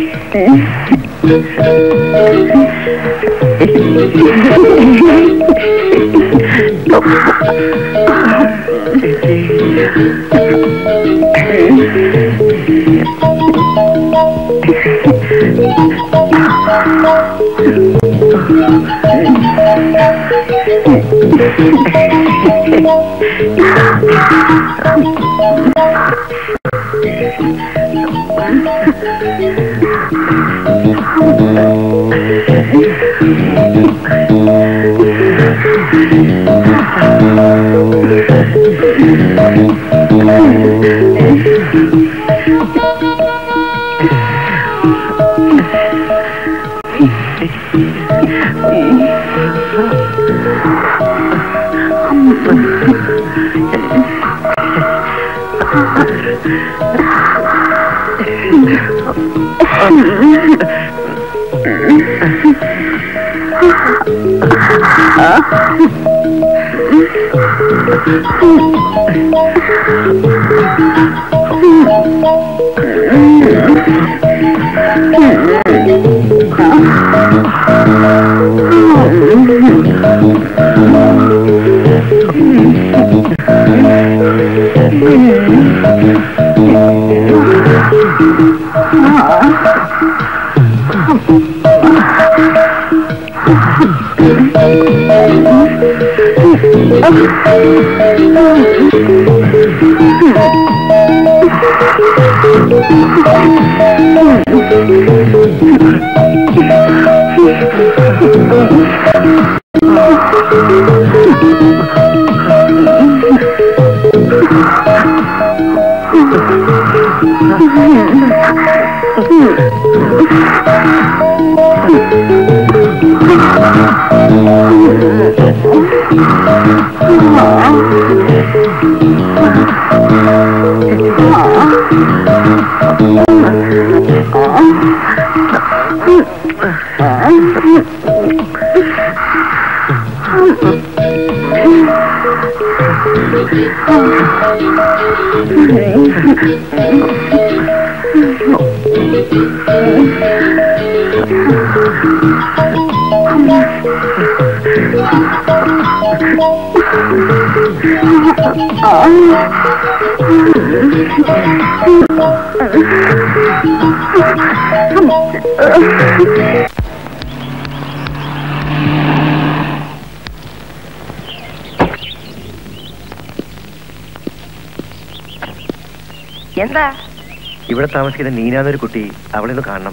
എന്താ ഇവിടെ താമസിക്കുന്ന നീനാന്നൊരു കുട്ടി അവളെ ഒന്ന് കാണണം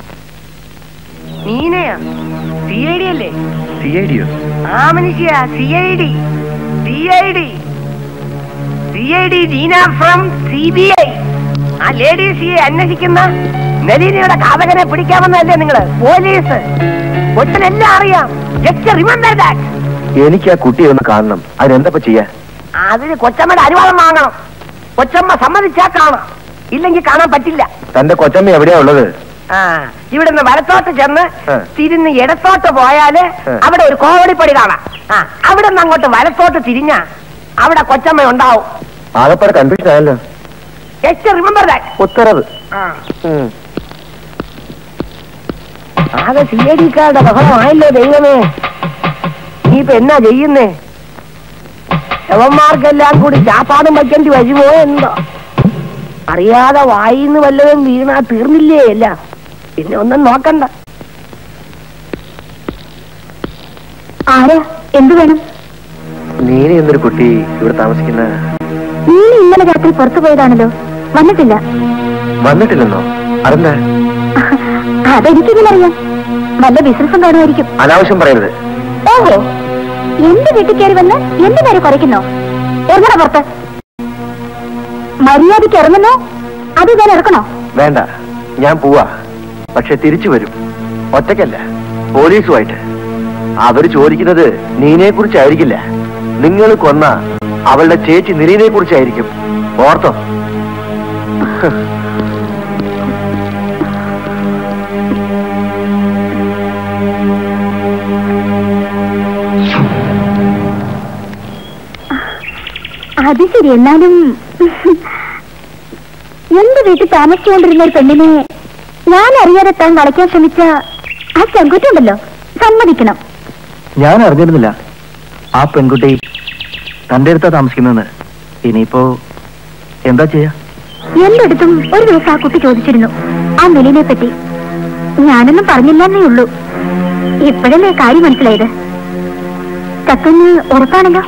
നീനയാ സി ഐ ഡി അല്ലേ സി ഐ ഡിയോ ആ മനുഷ്യ C I D C I D C I D Jeena from C B I ആ ലേഡി സി ഐ അന്വേഷിക്കുന്ന നലീനയുടെ ഘാതകനെ പിടിക്കാമെന്നല്ലേ നിങ്ങള് പോലീസ് കൊച്ചനെല്ലാം അറിയാം ജസ്റ്റ് റിമെമ്പർ ദാറ്റ് എനിക്ക് ആ കുട്ടിയെ ഒന്ന് കാണണം അതിനെന്തപ്പോ ചെയ്യാ അതിന് കൊച്ചമ്മയുടെ അനുവാദം വാങ്ങണം കൊച്ചമ്മ സമ്മതിച്ചാ കാണാം ഇല്ലെങ്കിൽ കാണാൻ പറ്റില്ല തന്റെ കൊച്ചമ്മ എവിടെയാ ഉള്ളത് ആ ഇവിടുന്ന് വലത്തോട്ട് ചെന്ന് ആ. തിരിഞ്ഞ് ഇടത്തോട്ട് പോയാല് ആ. അവിടെ ഒരു കോവടിപ്പടി കാണാം ആ അവിടെ നിന്ന് അങ്ങോട്ട് വലത്തോട്ട് തിരിഞ്ഞ അവിടെ കൊച്ചമ്മ ഉണ്ടാവും ആകപ്പാടെ കൺഫ്യൂഷൻ ആയല്ലോ ജസ്റ്റ് റിമെമ്പർ ദാറ്റ് ഉത്തരവ് ആകെ സി ഐ ഡിക്കാരുടെ ബഹളമായല്ലോ ദൈവമേ നീ ഇപ്പൊ എന്നാ ചെയ്യുന്നേ യവന്മാർക്കെല്ലാം കൂടി ചാപ്പാടും വയ്ക്കേണ്ടി വരുമോ എന്തോ അറിയാതെ വായിന്ന് വല്ലതും വീണാ തീർന്നില്ലേ എല്ലാം പിന്നെ ഒന്നും നോക്കണ്ട ആരാ എന്തു വേണം നീന എന്നൊരു കുട്ടി ഇവിടെ താമസിക്കുന്ന നീ ഇന്നലെ രാത്രി പുറത്തു പോയതാണല്ലോ വന്നിട്ടില്ല വന്നിട്ടില്ലെന്നോ അതെന്താ അതെനിക്കിങ്ങനെ അറിയാം വല്ല ബിസിനസ്സും കാണുമായിരിക്കും അനാവശ്യം പറയരുത് ഓഹോ എന്റെ വീട്ടിൽ കയറി വന്ന് എന്റെ നേരെ കുറയ്ക്കുന്നോ ഇറങ്ങണ പുറത്ത് മര്യാദയ്ക്ക് ഇറങ്ങുന്നോ അത് ഞാൻ ഇറക്കണോ വേണ്ട ഞാൻ പോവാ പക്ഷെ തിരിച്ചു വരും ഒറ്റയ്ക്കല്ല പോലീസുമായിട്ട് അവര് ചോദിക്കുന്നത് നീനെ കുറിച്ചായിരിക്കില്ല നിങ്ങൾ കൊന്ന അവളുടെ ചേച്ചി നിലീനെ കുറിച്ചായിരിക്കും ഓർത്തോ അത് ശരി എന്നാലും എന്റെ വീട്ടിൽ താമസിച്ചുകൊണ്ടിരുന്ന ഒരു പെണ്ണിനെ ഞാൻ അറിയാതെ താൻ വളയ്ക്കാൻ ശ്രമിച്ച ആ ചെങ്കുറ്റുണ്ടല്ലോ സമ്മതിക്കണം ഞാൻ അറിഞ്ഞിരുന്നില്ല ആ പെൺകുട്ടി തന്റെ അടുത്താ താമസിക്കുന്നതെന്ന് ഇനിയിപ്പോ എന്താ ചെയ്യാ എന്റെ അടുത്തും ഒരു ദിവസം ആ കുട്ടി ചോദിച്ചിരുന്നു ആ നിലിനെ പറ്റി ഞാനൊന്നും പറഞ്ഞില്ലെന്നേ ഉള്ളൂ ഇപ്പോഴല്ലേ കാര്യം മനസ്സിലായത് ചക്കന്ന് ഉറപ്പാണല്ലോ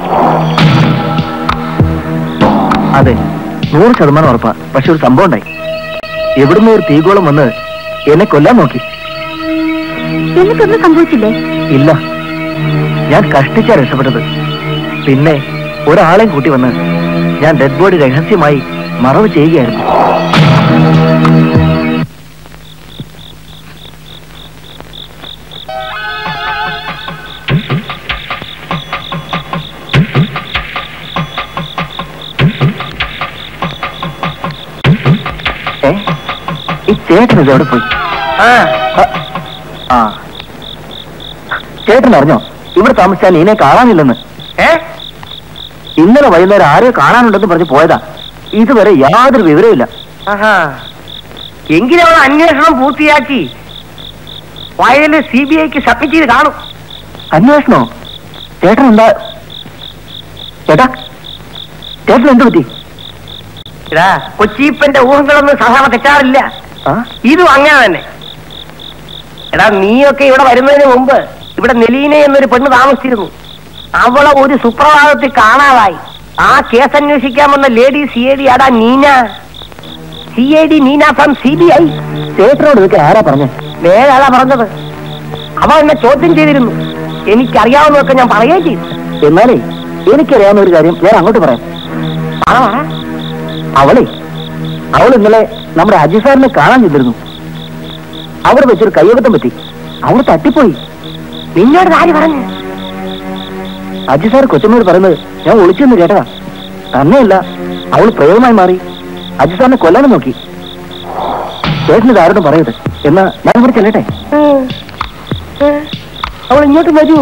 അതെ നൂറ് ശതമാനം ഉറപ്പാ പക്ഷെ ഒരു സംഭവം ഉണ്ടായി എവിടുന്ന് ഒരു തീകോളം വന്ന് എന്നെ കൊല്ലാൻ നോക്കി എന്നിട്ടൊന്നും സംഭവിച്ചില്ലേ ഇല്ല ഞാൻ കഷ്ടിച്ചാ രക്ഷപ്പെട്ടത് പിന്നെ ഒരാളെയും കൂട്ടി വന്ന് ഞാൻ ഡെഡ് ബോഡി രഹസ്യമായി മറവ് ചെയ്യുകയായിരുന്നു ഏ ഈ ചേട്ടൻ ഇത് എവിടെ പോയി ആ ആ, ആ ചേട്ടൻ അറിഞ്ഞോ ഇവിടെ താമസിച്ചാൽ ഇനെ കാണാനില്ലെന്ന് ഏ ഇന്നലെ വൈകുന്നേരം ആരെയോ കാണാനുണ്ടെന്ന് പറഞ്ഞ് പോയതാ ഇതുവരെ യാതൊരു വിവരമില്ല ആഹാ എങ്കിലും അവൾ അന്വേഷണം പൂർത്തിയാക്കി ഫയല് സി ബി ഐക്ക് സബ്മിറ്റ് ചെയ്ത് കാണും അന്വേഷണോ ചേട്ടൻ എന്താ ചേട്ടാ ചേട്ടൻ എന്ത് പറ്റി ഇടാ കൊച്ചീപ്പന്റെ ഊഹങ്ങളൊന്നും സാധാരണ തെറ്റാറില്ല ആ ഇതും അങ്ങനെ തന്നെ എടാ നീയൊക്കെ ഇവിടെ വരുന്നതിന് മുമ്പ് ഇവിടെ നെലീന എന്നൊരു പെണ്ണ് താമസിച്ചിരുന്നു അവളെ ഒരു സുപ്രഭാതത്തിൽ കാണാതായി ആ കേസ് അന്വേഷിക്കാൻ വന്ന ലേഡി സി ഐ ഡി ആടാ Neena C I D Neena from C B I ചേട്ടനോട് ഇതൊക്കെ ആരാ പറഞ്ഞേ നേരാളാ പറഞ്ഞത് അവ എന്നെ ചോദ്യം ചെയ്തിരുന്നു എനിക്കറിയാവുന്നതൊക്കെ ഞാൻ പറയുകയും ചെയ്തു എന്നാലേ എനിക്കറിയാവുന്ന ഒരു കാര്യം ഞാൻ അങ്ങോട്ട് പറയാം പറ അവളെ അവൾ ഇന്നലെ നമ്മുടെ അജി സാറിനെ കാണാൻ ചെന്നിരുന്നു അവിടെ വെച്ചൊരു കയ്യകത്തം പറ്റി അവൾ തട്ടിപ്പോയി നിന്നോട് ആര് പറഞ്ഞു അജി സാർ കൊച്ചമ്മയോട് പറയുന്നത് ഞാൻ ഒളിച്ചെന്ന് കേട്ടതാ തന്നെയല്ല അവൾ പ്രയോഗമായി മാറി അജി സാറിനെ കൊല്ലാനും നോക്കി ചേട്ടന് ഇത് ആരോടും പറയരുത് എന്നാ ഞാൻ ഇവിടെ ചെല്ലട്ടെ അവൾ ഇങ്ങോട്ട് വരൂ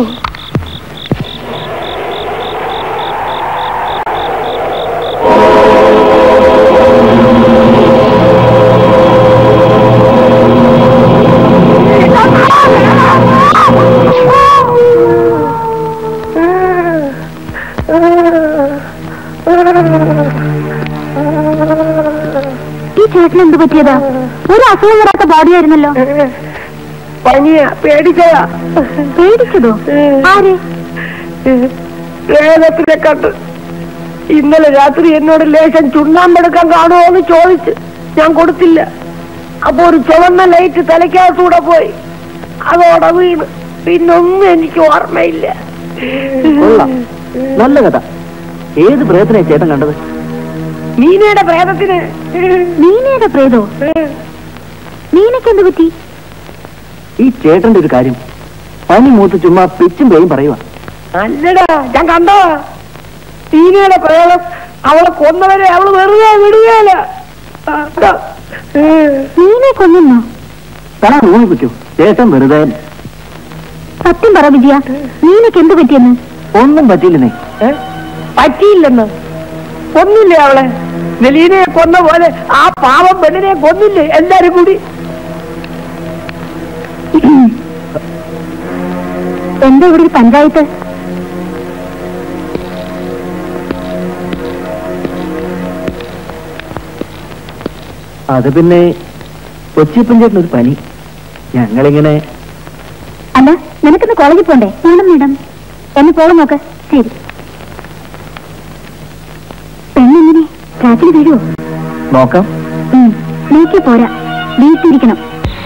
ഈ ചേട്ടന് എന്ത് പറ്റിയതാ ഒരു അസുഖം വരാത്ത ബോഡിയായിരുന്നല്ലോ പനിയ പേടിച്ചതാ പേടിച്ചതോ ആര് പ്രേതത്തിനെ കണ്ട് ഇന്നലെ രാത്രി എന്നോട് ലേശം ചുണ്ണാമ്പെടുക്കാൻ കാണുമോ എന്ന് ചോദിച്ച് ഞാൻ കൊടുത്തില്ല അപ്പൊ ഒരു ചുവന്ന ലൈറ്റ് തലയ്ക്കകത്തൂടെ പോയി അതോടെ വീണ് പിന്നൊന്നും എനിക്ക് ഓർമ്മയില്ല കൊള്ളാം നല്ല കഥ ഏത് പ്രയത്നം ചേട്ടൻ കണ്ടത് മീനയുടെ പ്രേതത്തിന് നീനയുടെ പ്രേതോ നീനക്ക് എന്ത് പറ്റി ഈ ചേട്ടന്റെ ഒരു കാര്യം പനി മൂത്ത് ചുമ്മാ പിച്ചും പേയും പറയുക അല്ലടാ ഞാൻ കണ്ടോ സീനയുടെ പ്രയോഗം അവളെ കൊന്നവരെ അവള് വെറുതെ വിടുകയല്ല നീനെ കൊന്നെന്നോ കാണാൻ ഊഹിപ്പിക്കൂ ചേട്ടൻ വെറുതെ സത്യം പറ വിജയ നീനക്ക് എന്ത് പറ്റിയെന്ന് ഒന്നും പറ്റിയില്ലെന്നേ പറ്റിയില്ലെന്ന് കൊന്നില്ലേ അവളെ നെലീനയെ കൊന്ന പോലെ ആ പാവം പെണ്ണിനെ കൊന്നില്ലേ എല്ലാരും കൂടി എന്താ ഇവിടെ ഒരു പഞ്ചായത്ത് അത് പിന്നെ കൊച്ചിയപ്പൻ ചേട്ടൻ ഒരു പനി ഞങ്ങളിങ്ങനെ അല്ല നിനക്കിന്ന് കോളേജിൽ പോണ്ടേ വേണം മേഡം എന്നെ പോകാൻ നോക്ക് ശരി പെണ്ണെങ്ങനെ രാത്രി വീഴുവോ നോക്കാം ഉം, നീക്കി പോരാ വീട്ടിരിക്കണം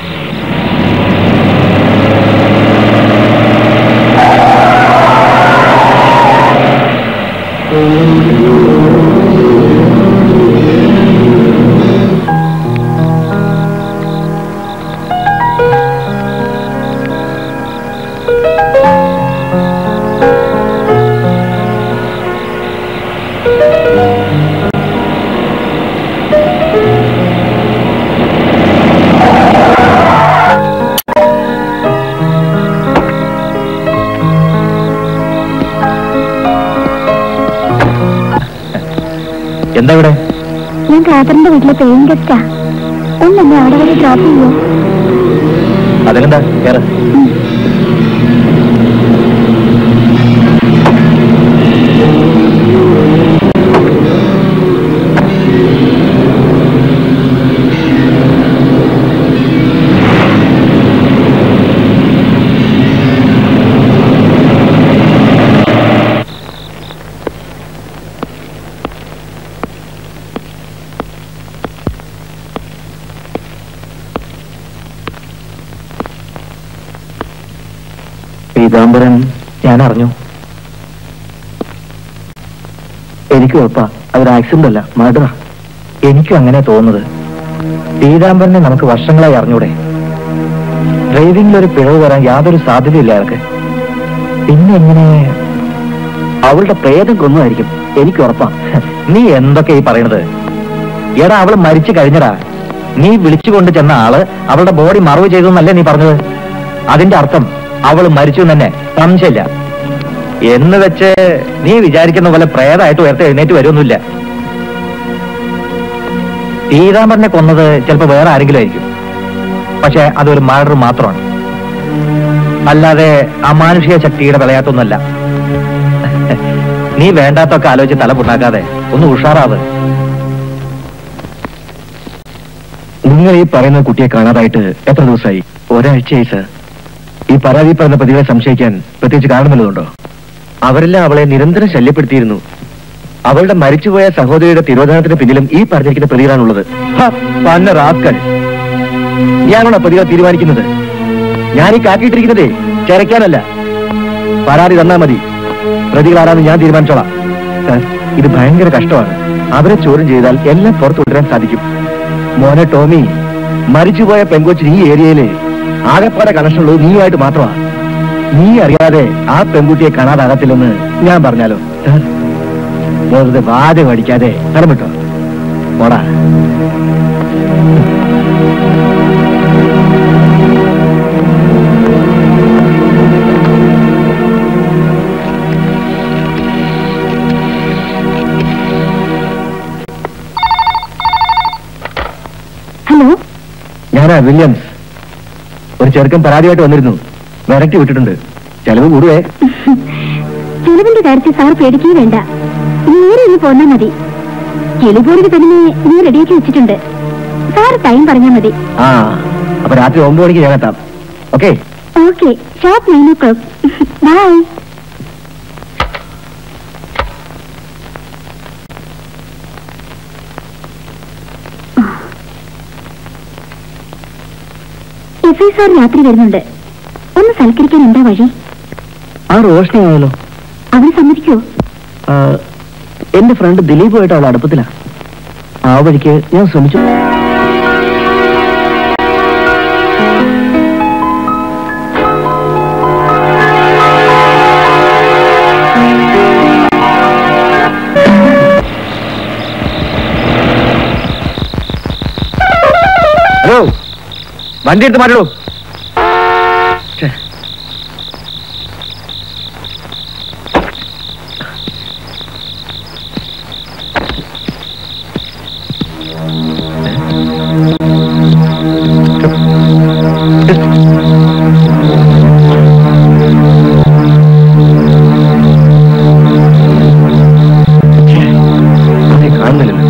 എന്താ ഇവിടെ ഞാൻ കാതറിന്റെ വീട്ടിലെ പേയിങ് ഗസ്റ്റാ ഒന്നെന്നെ അവിടെ വരെ ഡ്രോപ്പ് ചെയ്യോ അതിനെന്താ കേറ് പീതാംബരൻ ഞാൻ അറിഞ്ഞു എനിക്ക് ഉറപ്പാ അതൊരു ആക്സിഡന്റ് അല്ല മർഡറാ എനിക്കും അങ്ങനെ തോന്നുന്നത് പീതാംബരനെ നമുക്ക് വർഷങ്ങളായി അറിഞ്ഞൂടെ ഡ്രൈവിംഗിൽ ഒരു പിഴവ് വരാൻ യാതൊരു സാധ്യതയില്ല അയാൾക്ക് പിന്നെ എങ്ങനെ അവളുടെ പ്രേതം കൊന്നതായിരിക്കും എനിക്ക് ഉറപ്പാ നീ എന്തൊക്കെ ഈ പറയണത് എടാ അവള് മരിച്ചു കഴിഞ്ഞടാ നീ വിളിച്ചുകൊണ്ട് ചെന്ന ആള് അവളുടെ ബോഡി മറവ് ചെയ്തു എന്നല്ലേ നീ പറഞ്ഞത് അതിന്റെ അർത്ഥം അവള് മരിച്ചു എന്ന് തന്നെ സംശയമില്ല എന്ന് വെച്ച് നീ വിചാരിക്കുന്ന പോലെ പ്രേതമായിട്ട് ഉയർത്തി എഴുന്നേറ്റ് വരുമൊന്നുമില്ല പീതാംബരനെ കൊന്നത് ചിലപ്പോ വേറെ ആരെങ്കിലും ആയിരിക്കും പക്ഷെ അതൊരു മർഡർ മാത്രമാണ് അല്ലാതെ അമാനുഷിക ശക്തിയുടെ വിളയാത്തൊന്നുമല്ല നീ വേണ്ടാത്തൊക്കെ ആലോചിച്ച് തല പുണ്ണാക്കാതെ ഒന്ന് ഉഷാറാവ് നിങ്ങൾ ഈ പറയുന്ന കുട്ടിയെ കാണാതായിട്ട് എത്ര ദിവസമായി ഒരാഴ്ചയായി സർ ഈ പരാതി പറയുന്ന പ്രതികളെ സംശയിക്കാൻ പ്രത്യേകിച്ച് കാരണമല്ലതുണ്ടോ അവരെല്ലാം അവളെ നിരന്തരം ശല്യപ്പെടുത്തിയിരുന്നു അവളുടെ മരിച്ചുപോയ സഹോദരിയുടെ തിരോധാനത്തിന് പിന്നിലും ഈ പറഞ്ഞിരിക്കുന്ന പ്രതികളാണുള്ളത് ഹ, പന്ന റാസ്കൽ ഞാനാണോ പ്രതികളെ തീരുമാനിക്കുന്നത് ഞാൻ ഈ കാക്കിയിട്ടിരിക്കുന്നതേ ചരയ്ക്കാനല്ല പരാതി തന്നാ മതി പ്രതികൾ ആരാന്ന് ഞാൻ തീരുമാനിച്ചോളാം സർ ഇത് ഭയങ്കര കഷ്ടമാണ് അവരെ ചോദ്യം ചെയ്താൽ എല്ലാം പുറത്തു കൊണ്ടുവരാൻ സാധിക്കും മോനെ ടോമി മരിച്ചുപോയ പെങ്കൊച്ചിന് ഈ ഏരിയയില് ആകെപ്പാടെ കണക്ഷൻ ഉള്ളത് നീയുമായിട്ട് മാത്രമാ നീ അറിയാതെ ആ പെൺകുട്ടിയെ കാണാതാകത്തില്ലെന്ന് ഞാൻ പറഞ്ഞാലോ സർ വെറുതെ വാദം അടിക്കാതെ കടമിട്ടോ പോടാ ഹലോ ഞാനാ വില്യംസ് ഒരു ചെറുക്കൻ പരാതിയായിട്ട് വന്നിരുന്നു വിറക്കി വിട്ടിട്ടുണ്ട് ചെലവ് കൂടുവേ ചെലവിന്റെ കാര്യത്തിൽ സാർ പേടിക്കുകയും വേണ്ട നേരെ ഇനി പോന്നാ മതി കിളിപോരിക്ക് തന്നെ നീ റെഡിയാക്കി വെച്ചിട്ടുണ്ട് സാർ ടൈം പറഞ്ഞാൽ മതി ആ അപ്പൊ രാത്രി ഒമ്പത് മണിക്ക് ഞാൻ എത്താം okay okay sharp nine o'clock bye F I sir രാത്രി വരുന്നുണ്ട് ഒന്ന് സൽക്കരിക്കാൻ എന്താ വഴി ആ റോഷനി ആയാലോ അവർ സമ്മതിക്കോ ആ, എന്റെ ഫ്രണ്ട് ദിലീപുമായിട്ട് അവൾ അടുപ്പത്തിലാ ആ വഴിക്ക് ഞാൻ ശ്രമിച്ചു വണ്ടി എടുത്ത് മാറ്റൂ കാണുന്നില്ലല്ലോ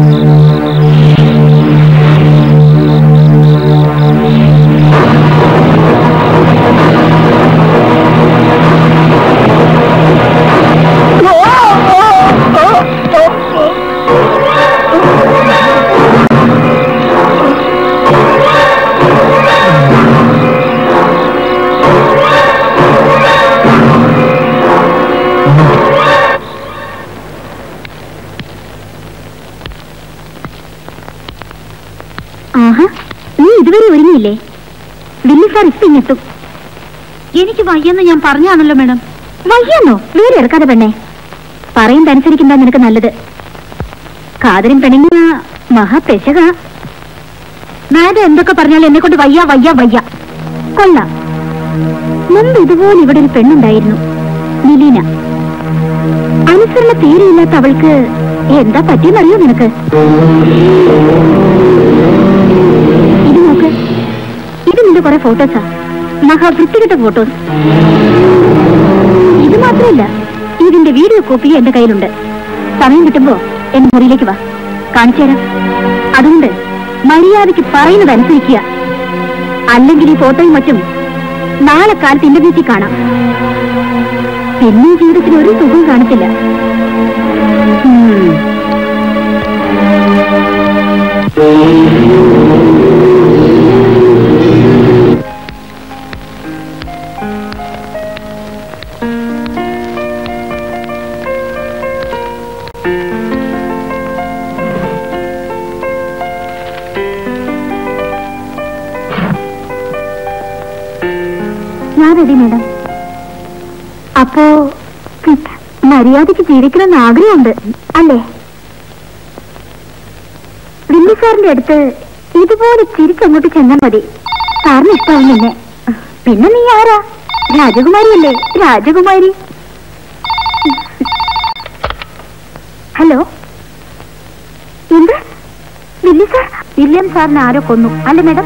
ആഹാ നീ ഇതുവരെ ഒരുങ്ങിയില്ലേ വില്ലി സാർ ഇപ്പൊ ഇങ്ങെത്തും എനിക്ക് വയ്യെന്ന് ഞാൻ പറഞ്ഞാണല്ലോ മേഡം വയ്യെന്നോ വേറെ എടുക്കാതെ പെണ്ണെ പറയുന്നതനുസരിക്കുന്നതാ നിനക്ക് നല്ലത് കാതലും പെണ്ണിങ്ങ മഹാ പെശക മാഡം എന്തൊക്കെ പറഞ്ഞാലും എന്നെ കൊണ്ട് വയ്യ വയ്യ വയ്യ കൊള്ളാം മുമ്പ് ഇതുപോലെ ഇവിടെ ഒരു പെണ്ണുണ്ടായിരുന്നു നിലീന അനുസരണ തീരെയില്ലാത്ത അവൾക്ക് എന്താ പറ്റിയെന്നറിയോ നിനക്ക് ഇത് നോക്ക് ഇത് നിന്റെ കുറെ ഫോട്ടോസാ മഹാ വൃത്തികെട്ട ഫോട്ടോസ് ഇത് മാത്രമല്ല ഇതിന്റെ വീഡിയോ കോപ്പി എന്റെ കയ്യിലുണ്ട് സമയം കിട്ടുമ്പോ എന്റെ മുറിയിലേക്ക് വാ കാണിച്ചു തരാം അതുകൊണ്ട് മര്യാദയ്ക്ക് പറയുന്നത് അനുസരിക്കുക അല്ലെങ്കിൽ ഈ ഫോട്ടോയും മറ്റും നാളെ കാലത്ത് ഇന്റർനെറ്റിൽ കാണാം പിന്നെ ഈ ജീവിതത്തിൽ ഒരു സുഖം കാണത്തില്ല ഉം. ഞാൻ റെഡി മാഡം അപ്പോ ഉം, മര്യാദയ്ക്ക് ജീവിക്കണമെന്ന് ആഗ്രഹമുണ്ട് അല്ലേ വില്ലി സാറിന്റെ അടുത്ത് ഇതുപോലെ ചിരിച്ചങ്ങോട്ട് ചെന്നാൽ മതി സാറിന് ഇഷ്ടമാവും നിന്നെ പിന്നെ നീ ആരാ രാജകുമാരിയല്ലേ രാജകുമാരി ഹലോ എന്ത് വില്ലി സാർ വില്യം സാറിനെ ആരോ കൊന്നു അല്ലേ മാഡം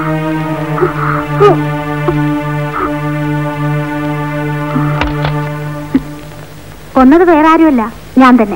കൊന്നത് വേറെ ആരുമല്ല ഞാൻ തന്നെ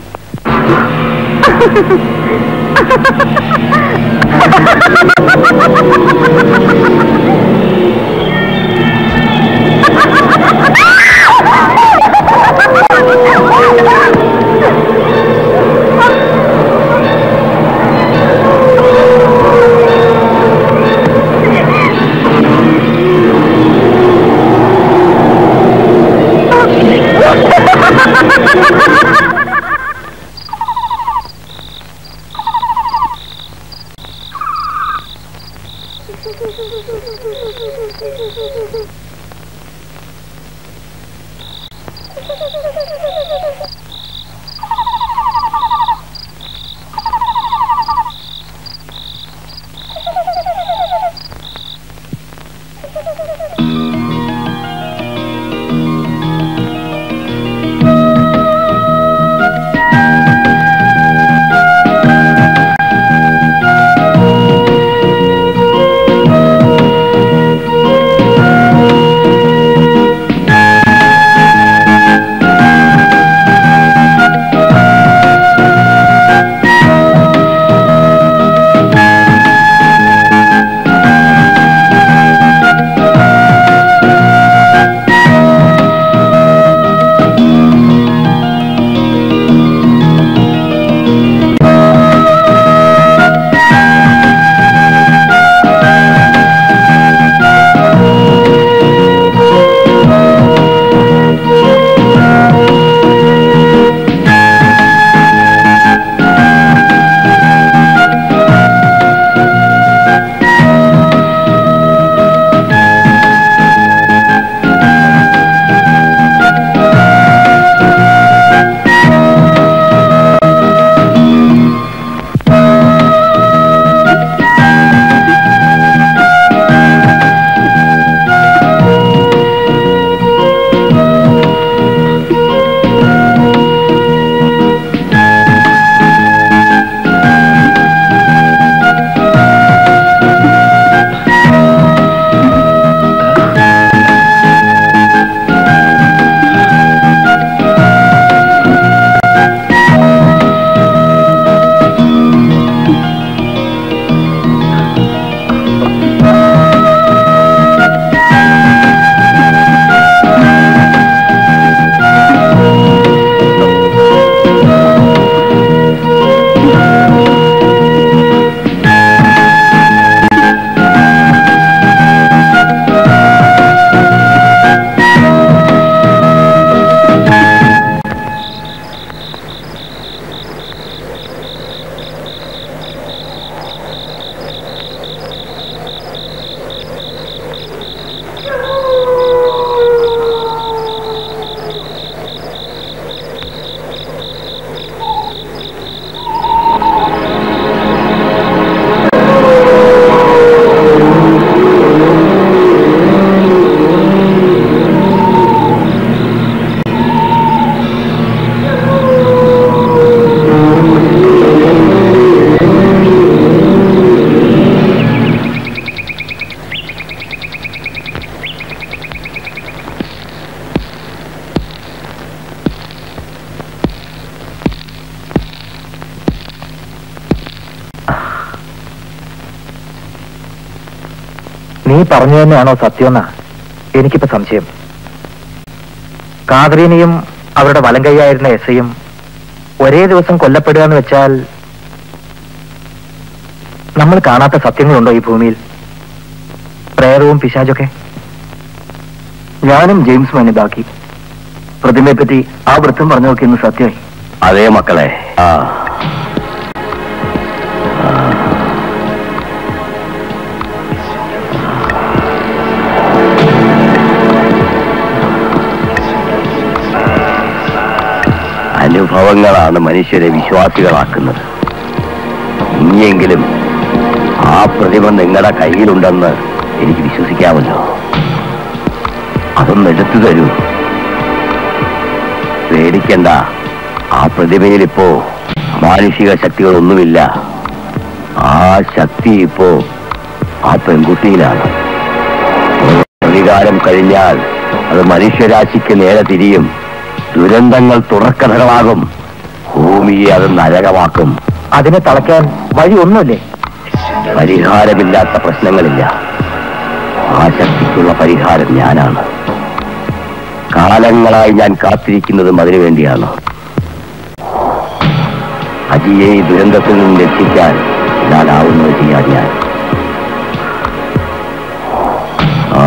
നീ പറഞ്ഞു തന്നെയാണോ സത്യമെന്നാ എനിക്കിപ്പോ സംശയം കാതറീനെയും അവരുടെ വലം കൈയായിരുന്ന എസ് ഐയും ഒരേ ദിവസം കൊല്ലപ്പെടുക എന്ന് വെച്ചാൽ നമ്മൾ കാണാത്ത സത്യങ്ങളുണ്ടോ ഈ ഭൂമിയിൽ പ്രേതവും പിശാചൊക്കെ ഞാനും ജെയിംസ് മാനി ബാക്കി പ്രതിമയെ പറ്റി ആ വൃത്തം പറഞ്ഞു നോക്കിയെന്ന് സത്യമായി അതേ മക്കളെ ആ അനുഭവങ്ങളാണ് മനുഷ്യരെ വിശ്വാസികളാക്കുന്നത് ഇനിയെങ്കിലും ആ പ്രതിമ നിങ്ങളുടെ കയ്യിലുണ്ടെന്ന് എനിക്ക് വിശ്വസിക്കാമല്ലോ അതൊന്ന് എടുത്തു തരൂ പേടിക്കണ്ട ആ പ്രതിമയിൽ ഇപ്പോ മാനുഷിക ശക്തികളൊന്നുമില്ല ആ ശക്തി ഇപ്പോ ആ പെൺകുട്ടിയിലാണ് പ്രതികാരം കഴിഞ്ഞാൽ അത് മനുഷ്യരാശിക്ക് നേരെ തിരിയും ദുരന്തങ്ങൾ തുറക്കഥകളാകും ഭൂമിയെ അത് നരകമാക്കും അതിനെ തളയ്ക്കാൻ വഴി ഒന്നുമില്ലേ പരിഹാരമില്ലാത്ത പ്രശ്നങ്ങളില്ല ആ ശക്തിക്കുള്ള പരിഹാരം ഞാനാണ് കാലങ്ങളായി ഞാൻ കാത്തിരിക്കുന്നതും അതിനു വേണ്ടിയാണ് അജിയെ ഈ ദുരന്തത്തിൽ നിന്നും രക്ഷിക്കാൻ ഞാനാവുന്നത് ചെയ്യാൻ ഞാൻ ആ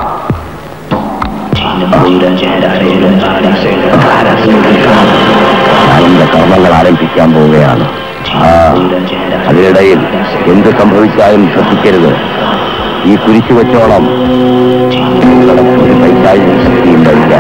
ഞാനെന്റെ കർമ്മങ്ങൾ ആരംഭിക്കാൻ പോവുകയാണ് ആ അതിനിടയിൽ എന്ത് സംഭവിച്ചാലും ശ്രദ്ധിക്കരുത് ഈ കുരിശു വെച്ചോളം നിങ്ങളുടെ ഒരു പൈശാചിക ശക്തിയും വരില്ല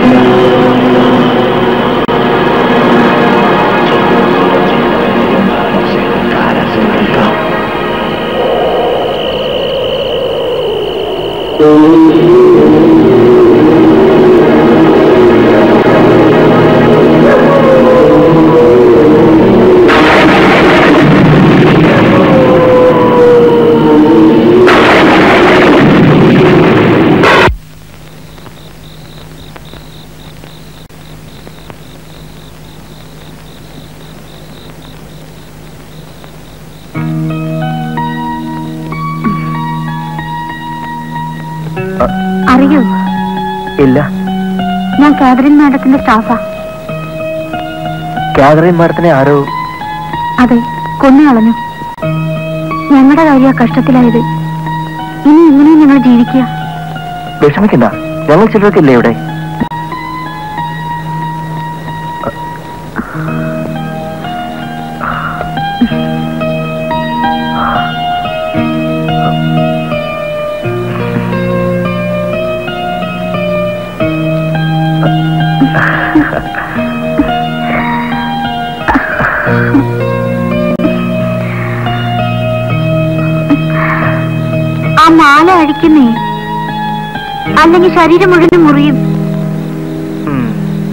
അറിയൂ ഇല്ല ഞാൻ കാതറിൻ മാഡത്തിന്റെ സ്റ്റാഫാ കാതറിൻ മാഡത്തിനെ ആരോ അതെ കൊന്നു കളഞ്ഞു ഞങ്ങളുടെ കാര്യ കഷ്ടത്തിലായത് ഇനി എങ്ങനെയും ഞങ്ങൾ ജീവിക്കുക വിഷമിക്കണ്ട ഞങ്ങൾ ചിലർക്കില്ലേ ഇവിടെ ആ മാല അഴിക്കുന്നേ അല്ലെങ്കിൽ ശരീരം മുഴുവൻ മുറിയും ഉം.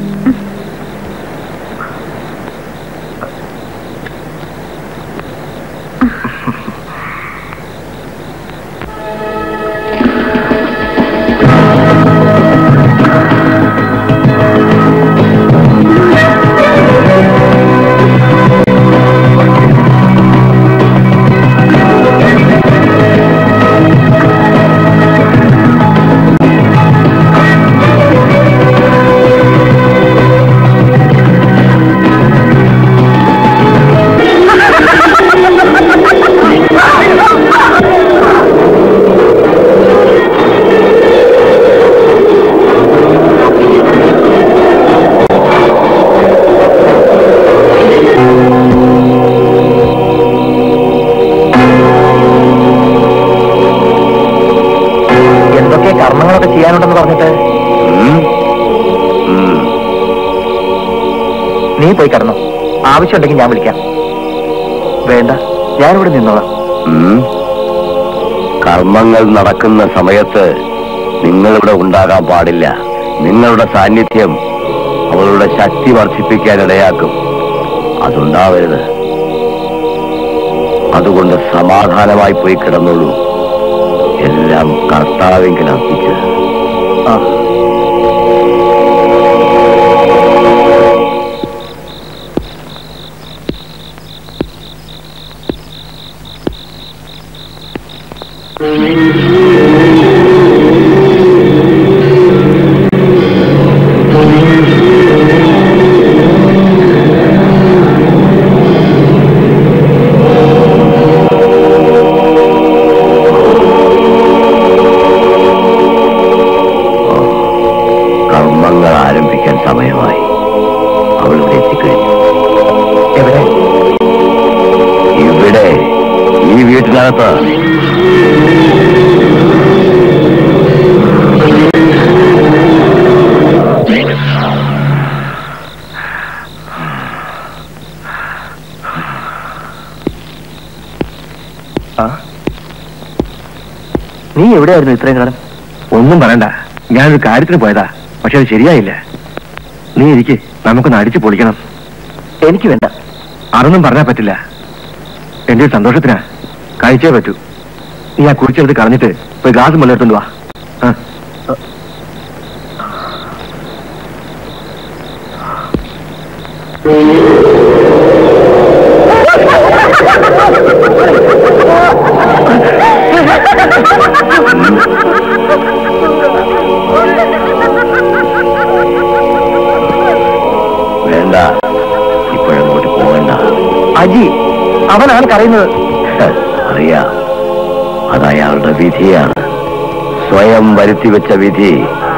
എന്തൊക്കെ കർമ്മങ്ങളൊക്കെ ചെയ്യാനുണ്ടെന്ന് പറഞ്ഞിട്ട് ഉം. ഉം. നീ പോയി കിടന്നു ആവശ്യമുണ്ടെങ്കിൽ ഞാൻ വിളിക്കാം വേണ്ട ഞാനിവിടെ നിന്നോളാം ഉം. കർമ്മങ്ങൾ നടക്കുന്ന സമയത്ത് നിങ്ങളിവിടെ ഉണ്ടാകാൻ പാടില്ല നിങ്ങളുടെ സാന്നിധ്യം അവളുടെ ശക്തി വർദ്ധിപ്പിക്കാൻ ഇടയാക്കും അതുണ്ടാവരുത് അതുകൊണ്ട് സമാധാനമായി പോയി കിടന്നുള്ളൂ എല്ലാം കർത്താവെങ്കിൽ അർപ്പിച്ച് ആ ആ കർമ്മങ്ങൾ ആരംഭിക്കാൻ സമയമായി അവൾ ഇവിടെ എത്തിക്കഴിഞ്ഞു എവിടെ ഇവിടെ ഈ വീട്ടിനകത്ത് ആ നീ എവിടെയായിരുന്നു ഇത്രയും കാലം ഒന്നും പറയണ്ട ഞാനൊരു കാര്യത്തിന് പോയതാ പക്ഷെ അത് ശരിയായില്ല നീ ഇരിക്ക് നമുക്കൊന്ന് അടിച്ചു പൊളിക്കണം എനിക്ക് വേണ്ട അതൊന്നും പറഞ്ഞാൽ പറ്റില്ല എന്റെ ഒരു സന്തോഷത്തിനാ കഴിച്ചേ പറ്റൂ നീ ആ കുടിച്ചെടുത്ത് കളഞ്ഞിട്ട് പോയി ഗ്ലാസ് വെള്ളം എടുത്തോണ്ട് വാ ആ. വേണ്ട ഇപ്പോഴങ്ങോട്ട് പോകണ്ട അജി അവനാണ് കരയുന്നത് അറിയാം അതയാളുടെ വിധിയാണ് സ്വയം വരുത്തി വെച്ച വിധി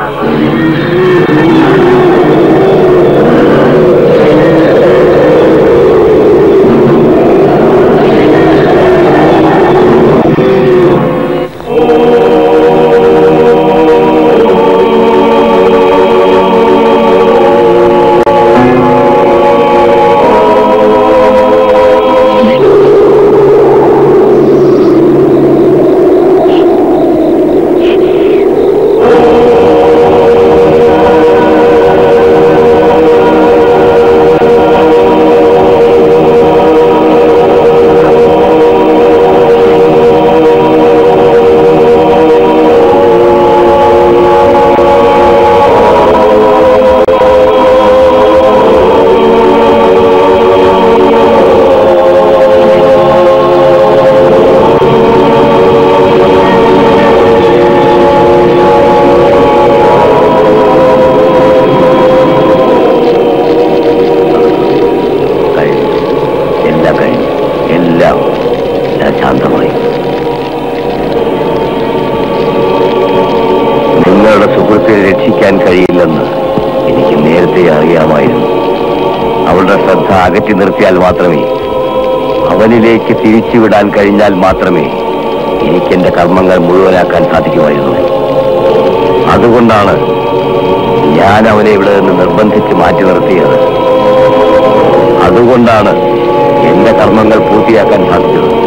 കഴിഞ്ഞു എല്ലാം കഴിഞ്ഞു എല്ലാം ഞാൻ ശാന്തമായി നിങ്ങളുടെ സുഹൃത്തിനെ രക്ഷിക്കാൻ കഴിയില്ലെന്ന് എനിക്ക് നേരത്തെ അറിയാമായിരുന്നു അവളുടെ ശ്രദ്ധ അകറ്റി നിർത്തിയാൽ മാത്രമേ അവനിലേക്ക് തിരിച്ചുവിടാൻ കഴിഞ്ഞാൽ മാത്രമേ എനിക്ക് എന്റെ കർമ്മങ്ങൾ മുഴുവനാക്കാൻ സാധിക്കുമായിരുന്നു അതുകൊണ്ടാണ് ഞാൻ അവനെ ഇവിടെ നിന്ന് നിർബന്ധിച്ച് മാറ്റി നിർത്തിയത് അതുകൊണ്ടാണ് എന്റെ കർമ്മങ്ങൾ പൂർത്തിയാക്കാൻ സാധിച്ചത്